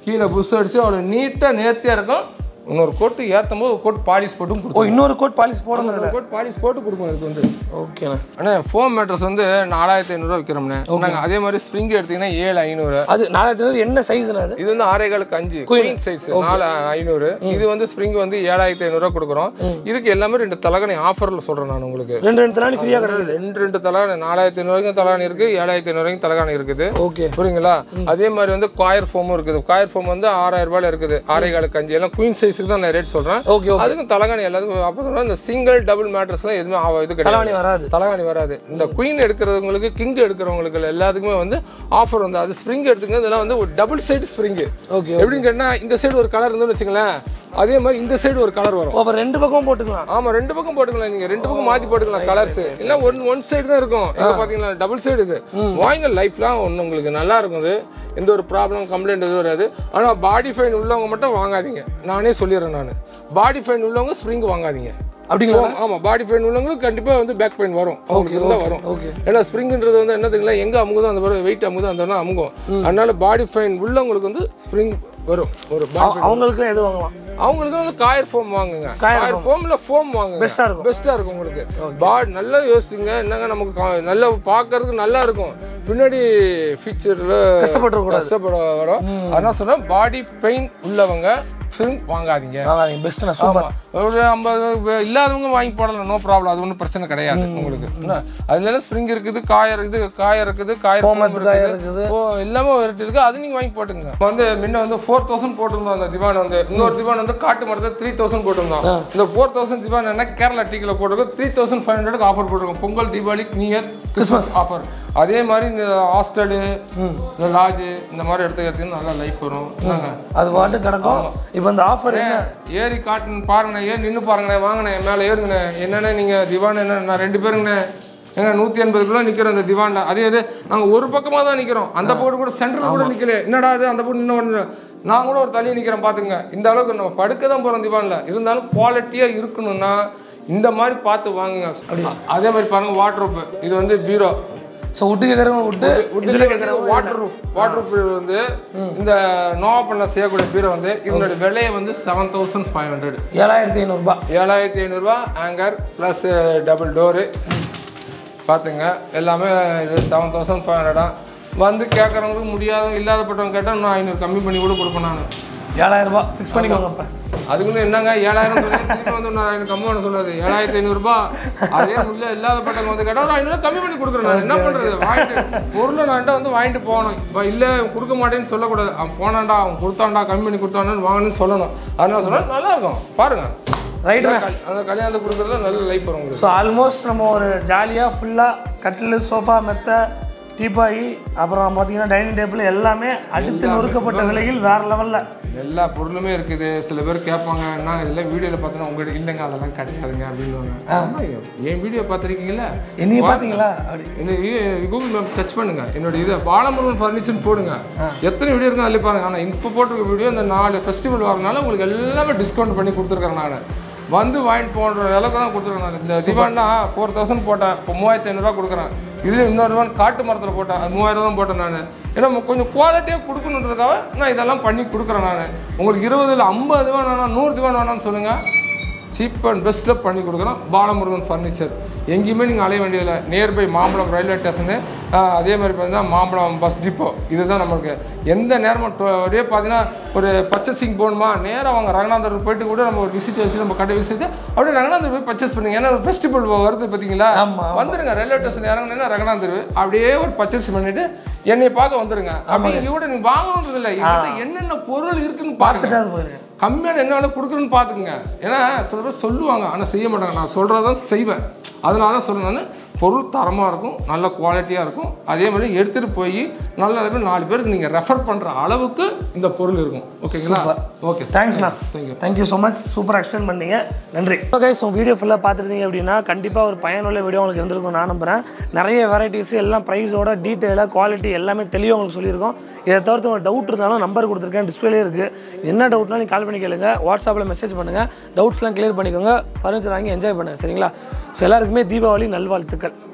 கீழே புஷ் அடிச்சு அவ்வளோ நீட்டாக நேர்த்தியாக இருக்கும் இன்னொரு கோட்டு ஏற்றும் போது ஒரு கோட் பாலிஷ் போட்டும் ஓ கொடுக்கும் இன்னொரு கோட் பாலிஷ் போடணும் ஒரு கோட் பாலிஷ் போட்டு கொடுக்கும் இதுக்கு வந்து ஓகேண்ணா அண்ணா ஃபோம் மேட்ரஸ் வந்து நாலாயிரத்தி ஐநூறுரூவா விற்கிறோம்ண்ணே நாங்கள் அதே மாதிரி ஸ்ப்ரிங் எடுத்தீங்கன்னா ஏழு ஐநூறு அது நாலாயிரத்தி என்ன சைஸ்ண்ணா அது இது வந்து ஆறே காலுக்கு அஞ்சு குயின் சைஸ் நாலு ஐநூறு இது வந்து ஸ்ப்ரிங் வந்து ஏழாயிரத்தி ஐநூறுரூவா கொடுக்குறோம் இதுக்கு எல்லாமே ரெண்டு தலகணி ஆஃபரில் சொல்கிறேன் நான் உங்களுக்கு ரெண்டு ரெண்டு தலாணி ஃப்ரீயாக கிடைக்குது ரெண்டு ரெண்டு தலகாணி நாலாயிரத்தி ஐநூறுக்கும் தலகாணி இருக்குது ஏழாயிரத்தி ஐநூறுக்கும் தலகாணி இருக்குது ஓகே புரியுங்களா அதே மாதிரி வந்து காயர் ஃபோமும் இருக்குது காயர் ஃபோம் வந்து ஆறாயிரம் ரூபாயில இருக்குது ஆறே காலுக்கு அஞ்சு எல்லாம் குயின் சைஸுக்கு தான் நான் ரேட் சொல்கிறேன் ஓகே ஓகே அதுக்கும் தலகாணி எல்லாத்துக்கும் அப்புறம் இந்த சிங்கிள் டபுள் மேட்ரஸ்லாம் எதுவுமே ஆவ- இது கிடையாது தலாணி வராது தலகாணி வராது இந்த குயின் எடுக்கிறவங்களுக்கு கிங் எடுக்கிறவங்களுக்கு எல்லாத்துக்குமே வந்து ஆஃபர் வந்து அது ஸ்ப்ரிங் எடுத்துங்க இதெல்லாம் வந்து ஒரு டபுள் சைடு ஸ்ப்ரிங்கு ஓகே எப்படின்னு கேட்டா இந்த சைடு ஒரு கலர் இருந்துன்னு வச்சுங்களேன் அதே மாதிரி இந்த சைடு ஒரு கலர் வரும் ஓ அப்போ ரெண்டு பக்கம் போட்டுக்கலாம் ஆமா ரெண்டு பக்கம் போட்டுக்கலாம் நீங்க ரெண்டு பக்கம் மாத்தி போட்டுக்கலாம் கலர்ஸ் இல்ல ஒன் ஒன் சைடு தான் இருக்கும் எங்க பாத்தீங்களா டபுள் சைடு இது வாங்க லைஃப்லாம் ஒன்று உங்களுக்கு நல்லா இருக்கும் இது எந்த ஒரு ப்ராப்ளம் கம்ப்ளைண்ட் எதுவும் வராது ஆனா பாடி ஃபைன் உள்ளவங்க மட்டும் வாங்காதீங்க நானே சொல்லிடுறேன் நான் பாடி ஃபைன் உள்ளவங்க ஸ்ப்ரிங் வாங்காதீங்க அப்படிங்களா ஆமா பாடி பெயின் உள்ளவங்களுக்கு கண்டிப்பா வந்து பேக் பெயின் வரும் அவங்களுக்கு இருந்தா வரும் okay. ஏன்னா ஸ்ப்ரிங்ன்றது வந்து என்ன தெரியுங்களா எங்க அமுகுதோ அந்த மாதிரி வெயிட் அமுகுதோ அந்த இடம் அமுகும் அதனால பாடி பெயின் உள்ளவங்களுக்கு வந்து ஸ்ப்ரிங் வரும் ஒரு body pain. அவங்களுக்கும் எது வாங்கலாம் அவங்களுக்கு வந்து காயர் ஃபோம் வாங்குங்க காயர் காயர் ஃபோம்ல ஃபோம் வாங்குங்க பெஸ்ட்டாக இருக்கும் பெஸ்ட்டாக இருக்கும் உங்களுக்கு பாடி நல்லா யோசிச்சுங்க என்னங்க நமக்கு கா- நல்லா பார்க்கறதுக்கு நல்லா இருக்கும் பின்னாடி ஃபியூச்சரில் கஷ்டப்பட்டுறக்கூடாது கஷ்டப்பட வரும் அதனால் சொன்னால் பாடி பெயின் உள்ளவங்க ஸ்ப்ரிங் வாங்காதீங்க வாங்காதீங்க பெஸ்ட்டுண்ணா சூப்பர் ஆமா. ஒரு ஐம்பது வே- இல்லாதவங்க வாங்கி போடலாம் நோ ப்ராப்ளம் அது ஒன்றும் பிரச்சனை கிடையாது உங்களுக்கு என்ன அதுல ஸ்ப்ரிங் இருக்குது காயர் இது காயர் இருக்குது காயர் foam கோமத்து காயர் இருக்குது ஓ எல்லாமே வெரைட்டி இருக்கு அது நீங்க வாங்கி போட்டுங்க இப்ப வந்து முன்ன வந்து ஃபோர் தௌசண்ட் போட்டிருந்தோம் அந்த திவான் வந்து இன்னொரு திவான் வந்து காட்டு மரத்தில் த்ரீ தௌசண்ட் போட்டிருந்தோம் இந்த ஃபோர் தௌசண்ட் திவான் என்ன கேரளா டீக்கில் போட்டிருக்கோம் three thousand five hundred offer போட்டிருக்கோம் Pongal Deepavali new year Christmas offer அதே மாதிரி இந்த ஹாஸ்டலு இந்த லாட்ஜு இந்த மாதிரி இடத்துக்கு எடுத்தீங்கன்னா நல்லா லைஃப் வரும் என்னங்க அது பாட்டு கிடக்கும் இப்போ இந்த ஆஃபர் என்ன ஏறி காட்டுன்னு பாருங்கண்ணே ஏறி நின்று பாருங்கண்ணே வாங்கண்ணே மேலே ஏறுங்கண்ணே என்னண்ணே நீங்கள் திவான் என்ன நான் ரெண்டு பேருங்கண்ணே ஏங்க நூற்றி எண்பது கிலோ நிற்கிறோம் இந்த திவானில் அதே இது நாங்கள் ஒரு பக்கமாக தான் நிற்கிறோம் அந்த போட்டு கூட சென்டரில் கூட நிற்கல என்னடா அது அந்த போட்டு இன்னும் ஒன்று நான் கூட ஒரு தள்ளி நிற்கிறேன் பார்த்துங்க இந்த அளவுக்கு நம்ம படுக்க தான் போகிறோம் திவானில் இருந்தாலும் குவாலிட்டியாக இருக்கணும்னா இந்த மாதிரி பார்த்து வாங்குங்க அதே மாதிரி பாருங்கள் வாட்ரோப்பு இது வந்து பீரோ ஸோ விட்டு கேட்குறவங்க விட்டு உட்டில் வாட்டர் ரூஃப் வாட்டர் ரூஃப் வந்து இந்த நோவா பண்ண செய்யக்கூடிய பீரோ வந்து இதனோட விலையை வந்து செவன் தௌசண்ட் ஃபைவ் ஹண்ட்ரட் ஏழாயிரத்தி ஐநூறுரூபா ஏழாயிரத்தி ஐநூறுரூவா ஆங்கர் ப்ளஸ் டபுள் டோரு பார்த்துங்க எல்லாமே இது செவன் தௌசண்ட் ஃபைவ் ஹண்ட்ரடா வந்து கேட்குறவங்களுக்கு முடியாதவங்க இல்லாதப்பட்டவங்க கேட்டால் இன்னும் ஐநூறு கம்மி பண்ணி கூட கொடுப்பேன் நான் ஏழாயிரரூபா ஃபிக்ஸ் பண்ணிக்கோங்க இப்போ அதுக்குன்னு என்னங்க ஏழாயிரம் சொல்லி திருப்பி வந்து இன்னொரு ஐநூறு கம்மி பண்ண சொல்லாது ஏழாயிரத்தி ஐநூறுரூபா அதே முடியல இல்லாதப்பட்டவங்க வந்து கேட்டால் ஒரு ஐநூறு கம்மி பண்ணி கொடுக்குறேன் நான் என்ன பண்ணுறது வாங்கிட்டு பொருளை நான் வந்து வாங்கிட்டு போகணும் இப்போ இல்லை கொடுக்க மாட்டேன்னு சொல்லக்கூடாது அவன் போனான்டா அவன் கொடுத்தான்டா கம்மி பண்ணி கொடுத்தான்னு வாங்கணும்னு சொல்லணும் அதனால சொன்னால் நல்லா இருக்கும் பாருங்க ரைட்டு அந்த கல்யாணத்துக்கு கொடுக்குறதுல நல்ல லைஃப் வரும் உங்களுக்கு ஸோ ஆல்மோஸ்ட் நம்ம ஒரு ஜாலியாக ஃபுல்லாக கட்டில் சோஃபா மெத்தை டீப்பாயி அப்புறம் பார்த்தீங்கன்னா டைனிங் டேபிள் எல்லாமே அடுத்து நொறுக்கப்பட்ட விலையில் வேறு லெவலில் எல்லா பொருளுமே இருக்குது சில பேர் கேட்பாங்க என்ன இதெல்லாம் வீடியோவில் பார்த்தோன்னா உங்கள்கிட்ட இல்லைங்க அதெல்லாம் கிடைக்காதுங்க அப்படின்னுவாங்க ஆமா, என் வீடியோ பார்த்துருக்கீங்களா என்னைய பார்த்தீங்களா அப்படி என்ன கூகுள் மேப் டச் பண்ணுங்க என்னோட இது பாலமுருகன் ஃபர்னிச்சர் போடுங்க எத்தனை வீடியோ இருக்கும் அதில் பாருங்க ஆனால் இப்போ போட்டிருக்க வீடியோ இந்த நாலு ஃபெஸ்டிவல் வரனால உங்களுக்கு எல்லாமே டிஸ்கவுண்ட் பண்ணி கொடுத்துருக்கேன் நான் வந்து வாங்கிட்டு போன்ற அளவுக்கு தான் கொடுத்துருக்கேன் நான் இந்த திவான்னா ஃபோர் தௌசண்ட் போட்டேன் இப்போ மூவாயிரத்தி ஐநூறுரூவா கொடுக்குறேன் இதுல இன்னொரு ரூபா காட்டு மரத்தில் போட்டேன் அது மூவாயிரம் தான் போட்டேன் நான் ஏன்னா மு- கொஞ்சம் குவாலிட்டியாக கொடுக்கணுன்றதுக்காக நான் இதெல்லாம் பண்ணி கொடுக்குறேன் நான் உங்களுக்கு இருபதுல ஐம்பது திவான் வேணாம் நூறு திவான் வேணாம்னு சொல்லுங்கள் சீப் அண்ட் பெஸ்ட்டில் பண்ணி கொடுக்குறோம் பாலமுருகன் ஃபர்னிச்சர் எங்கேயுமே நீங்கள் அலைய வேண்டியதில்லை நியர்பை மாம்பழம் ரயில்வே ஸ்டேஷனு அதே மாதிரி பார்த்தீங்கன்னா மாம்பழம் பஸ் டிப்போ இதுதான் நம்மளுக்கு எந்த நேரமும் டொ- ஒரே பார்த்தீங்கன்னா ஒரு பர்ச்சேசிங் போகணுமா நேராக வாங்க ரங்கநாதர் போயிட்டு கூட நம்ம ஒரு விசிட் வச்சு நம்ம கடை விசிட் அப்படியே ரங்கநாதர் போய் பர்ச்சேஸ் பண்ணுங்க ஏன்னா ஒரு ஃபெஸ்டிவல் வருது பார்த்தீங்களா ஆமா, வந்துருங்க ரயில்வே ஸ்டேஷன் இறங்குனீங்கன்னா ரங்கநாதர் அப்படியே ஒரு பர்ச்சேஸ் பண்ணிட்டு என்னைய பார்க்க வந்துருங்க அப்படி இங்க கூட நீங்க வாங்கணுன்றது இல்லை என்கிட்ட என்னென்ன பொருள் இருக்குன்னு பாருங்க பார்த்துட்டு அது போயிருங்க கம்மியான என்ன வேலை கொடுக்குறேன்னு பார்த்துக்குங்க ஏன்னா சில பேர் சொல்லுவாங்க ஆனால் செய்ய மாட்டாங்க நான் சொல்கிறதான் செய்வேன் அதனால தான் சொல்றேன் நான் பொருள் தரமாக இருக்கும் நல்ல குவாலிட்டியாக இருக்கும் அதே மாதிரி எடுத்துகிட்டு போய் நல்ல அளவில் நாலு பேருக்கு நீங்கள் ரெஃபர் பண்ணுற அளவுக்கு இந்த பொருள் இருக்கும் ஓகேங்களா ஓகே தேங்க்ஸ்ண்ணா தேங்க்யூ தேங்க்யூ ஸோ மச் சூப்பராக எக்ஸ்பிளைன் பண்ணீங்க நன்றி ஓகே ஸோ வீடியோ ஃபுல்லாக பார்த்துருந்தீங்க அப்படின்னா கண்டிப்பாக ஒரு பயனுள்ள வீடியோ உங்களுக்கு இருந்திருக்கும் நான் நம்புகிறேன் நிறைய வெரைட்டிஸ் எல்லாம் ப்ரைஸோட டீட்டெயிலாக குவாலிட்டி எல்லாமே தெளிவாக உங்களுக்கு சொல்லியிருக்கோம் இதை தவிர்த்து உங்களுக்கு டவுட் இருந்தாலும் நம்பர் கொடுத்துருக்கேன் டிஸ்பிளே இருக்குது என்ன டவுட்னாலும் நீங்கள் கால் பண்ணி கேளுங்க வாட்ஸ்அப்பில் மெசேஜ் பண்ணுங்கள் டவுட்ஸ்லாம் கிளியர் பண்ணிக்கோங்க ஃபர்னிச்சர் வாங்கி என்ஜாய் பண்ணுங்கள் சரிங்களா ஸோ எல்லாருக்குமே தீபாவளி நல்வாழ்த்துக்கள்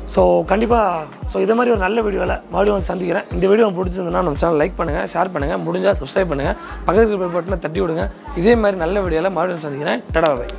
ஸோ கண்டிப்பாக ஸோ இதே மாதிரி ஒரு நல்ல வீடியோவில் மறுபடியும் வந்து சந்திக்கிறேன் இந்த வீடியோ உங்களுக்கு பிடிச்சிருந்ததுன்னா நம்ம சேனல் லைக் பண்ணுங்கள் ஷேர் பண்ணுங்கள் முடிஞ்சால் சப்ஸ்கிரைப் பண்ணுங்கள் பக்கத்தில் இருக்கிற பட்டனை தட்டி விடுங்க இதே மாதிரி நல்ல வீடியோவில் மறுபடியும் சந்திக்கிறேன் டடா பை